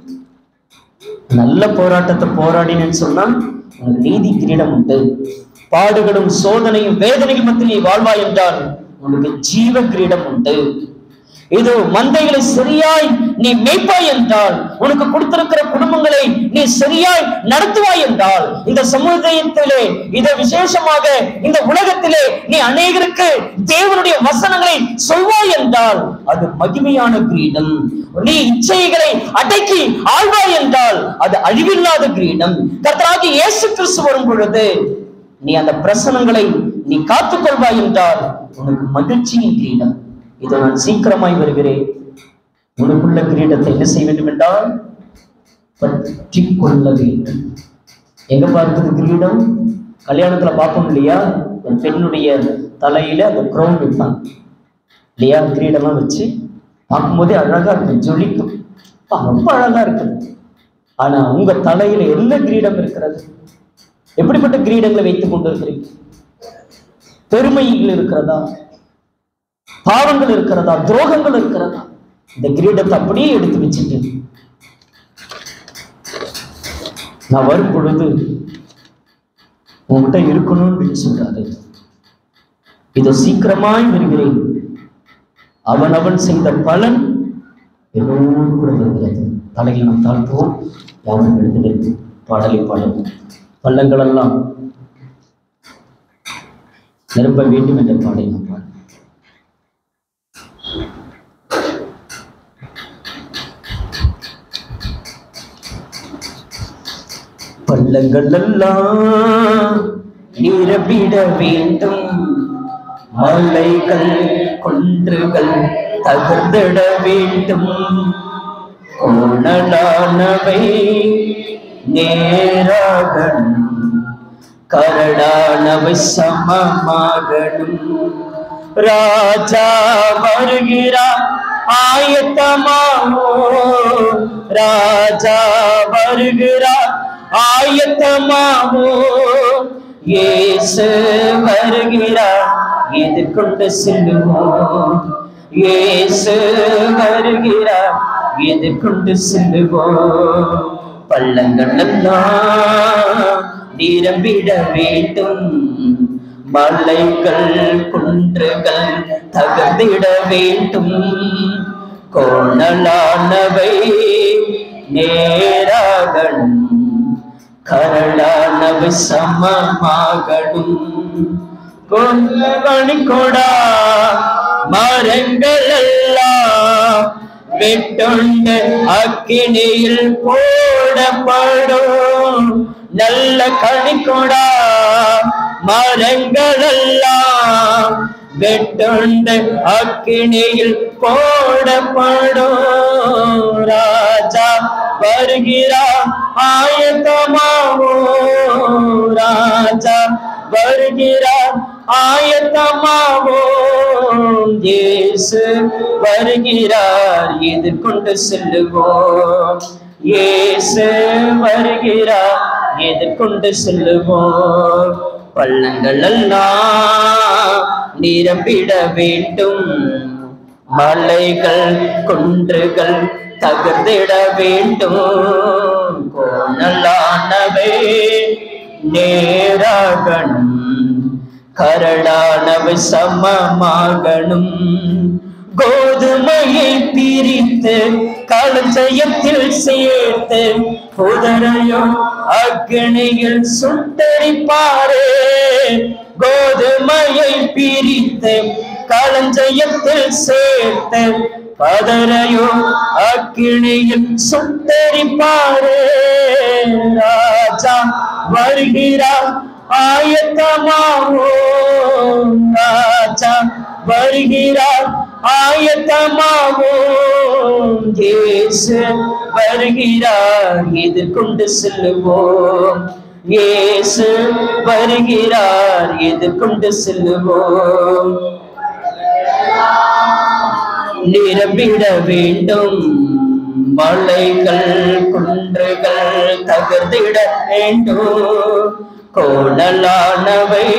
நல்ல போராட்டத்தை போராடினேன்னு சொன்னா உனக்கு நீதி கிரீடம் உண்டு பாடுகளும் சோதனையும் வேதனையும் மத்தியில் நீ வாழ்வாய் என்றால் உனக்கு ஜீவ கிரீடம் உண்டு இது மந்தைகளை சரியாய் நீ மேய்ப்பாய் என்றால் உனக்கு கொடுத்திருக்கிற குடும்பங்களை நீ சரியாய் நடத்துவாய் என்றால் இந்த சமுதாயத்திலே இத விசேஷமாக இந்த உலகத்திலே நீ அநேகருக்கு தேவனுடைய வசனங்களை சொல்வாய் என்றால் அது மகிமையான கிரீடம் நீ இச்சைகளை அடக்கி ஆழ்வாய் என்றால் அது அழிவில்லாத கிரீடம் கர்த்தராகி இயேசு கிறிஸ்து வரும் பொழுது நீ அந்த பிரசனங்களை நீ காத்துக்கொள்வாய் என்றால் உனக்கு மகிழ்ச்சியின் கிரீடம் இதோ நான் சீக்கிரமாய் வருகிறேன் உனக்குள்ள கிரீடத்தை என்ன செய்ய வேண்டும் என்றால் பற்றி கொள்ள வேண்டும் எங்க பார்க்குது கிரீடம் கல்யாணத்துல பார்ப்போம் இல்லையா ஒரு பெண்ணுடைய தலையில அந்த க்ரௌன் வைப்பாங்க இல்லையா கிரீடம்லாம் வச்சு பார்க்கும்போதே அழகா இருக்கும் ஜொலிக்கும் அப்பா, ரொம்ப அழகா இருக்குது ஆனா உங்க தலையில என்ன கிரீடம் இருக்கிறது எப்படிப்பட்ட கிரீடங்களை வைத்துக் கொண்டிருக்கிறீங்க பெருமைகள் இருக்கிறதா பாவங்கள் இருக்கிறதா துரோகங்கள் இருக்கிறதா இந்த கிரீடத்தை அப்படியே எடுத்து வச்சுட்டு நான் வரும் பொழுது உன்கிட்ட இருக்கணும் அப்படின்னு சொல்றாரு இதோ சீக்கிரமாய் வருகிறேன் அவன் அவன் செய்த பலன் என்னோடு கூட வருகிறது தலையில் நாம் தாழ்த்துவோம் யாரும் எடுத்து நிறுத்து பாடலை பாடுவோம் பள்ளங்கள் எல்லாம் நிரப்ப வேண்டும் என்ற பாடலை நாம் பாடுவோம் பள்ளங்கள் எல்லாம் நிரம்பிட வேண்டும் மலைகள் குன்றுகள் தகர்ந்திட வேண்டும் கோணலானவை நேராகணும் கரடானவை சமமாகணும் ராஜா வருகிறார் ஆயத்தமாவோ ராஜா வருகிறார் ஆயத்தமாவோ இயேசு வருகிறார் எதிர்கொண்டு செல்லுவோம் இயேசு வருகிறார் எதிர்கொண்டு செல்லுவோம் பள்ளங்கள் எல்லாம் நிரம்பிட வேண்டும் மலைகள் குன்றுகள் தகர்ந்திட வேண்டும் கோணலானவை நேராகணும் கரளானவை சமமாகணும் கொல்லவணி கொடா மரங்கள் எல்லாம் வெட்டுண்டு அக்கினியில் போடப்படும் நல்ல கணிக்கொடா மரங்கள் எல்லாம் வெட்டுண்டு அக்கினியில் போடப்படும் ராஜா வருகிறார் ஆயத்தமாவோ ராஜா வருகிறார் ஆயத்தமாவோ இயேசு வருகிறார் எதிர்கொண்டு செல்லுவோம் இயேசு வருகிறார் எதிர்கொண்டு செல்லுவோம் பள்ளங்கள் எல்லாம் நிரம்பிட வேண்டும் மலைகள் குன்றுகள் தகர்ந்திட வேண்டும் கோணலானவை நேராகணும் கரடானவை சமமாகணும் கோதுமையை பிரித்து களஞ்சயத்தில் சேர்த்து புதரையும் அக்னியில் சுட்டரிப்பாரே கோதுமையை பிரித்து களஞ்சயத்தில் சேர்த்து பதரையோ அக்கிணியில் சுட்டரிப்பாரே ராஜா வருகிறார் ஆயத்தமாவோ ராஜா வருகிறார் ஆயத்தமாவோ இயேசு வருகிறார் எதிர்கொண்டு செல்லுவோம் இயேசு வருகிறார் எதிர்கொண்டு செல்லுவோம் நிரம்பிட வேண்டும் மலைகள் குன்றுகள் தகர்ந்திட வேண்டும் கோணலானவை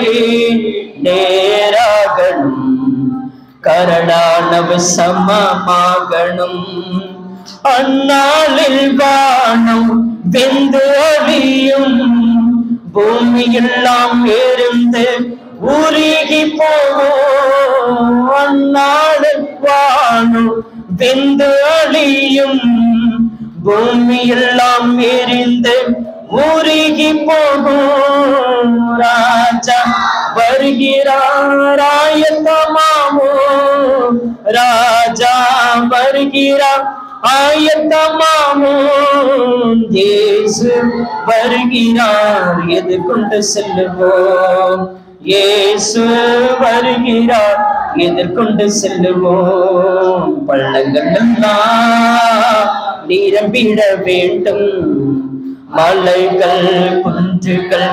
நேராகணும் கரடானவை சமமாகணும் அந்நாளில் வானம் வெந்து அழியும் பூமியெல்லாம் இருந்து உருகி போகும் அந்நாளில் வானம் வெந்து அழியும் பூமியெல்லாம் எரிந்து உருகி போகும் ராஜா வருகிறார் ஆயத்தமாமோ ராஜா வருகிறார் ஆயத்தமாமோ இயேசு வருகிறார் எது கொண்டு செல்லுவோம் இயேசு வருகிறார் எதிர்கொண்டு செல்லுவோம் பள்ளங்கள் எல்லாம் நிரம்பிட வேண்டும் மலைகள் குன்றுகள்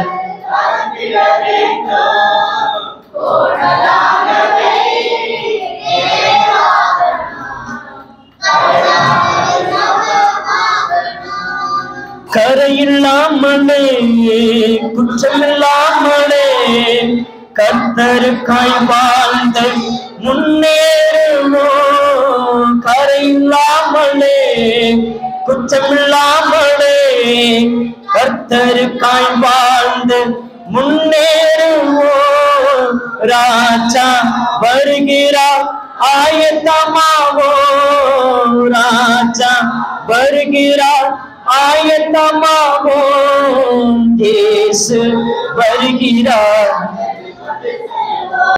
கரையில்லாமலே குற்றமில்லாமலே கர்த்தருக்காய் வாழ்ந்த முன்னேறுவோம் கரையில்லாமலே குற்றமில்லாமலே கர்த்தருக்காய் வாழ்ந்து முன்னேறுவோம் ராஜா வருகிறார் ஆயத்தமாவோ ராஜா வருகிறார் ஆயத்தமாவோம் இயேசு வருகிறார்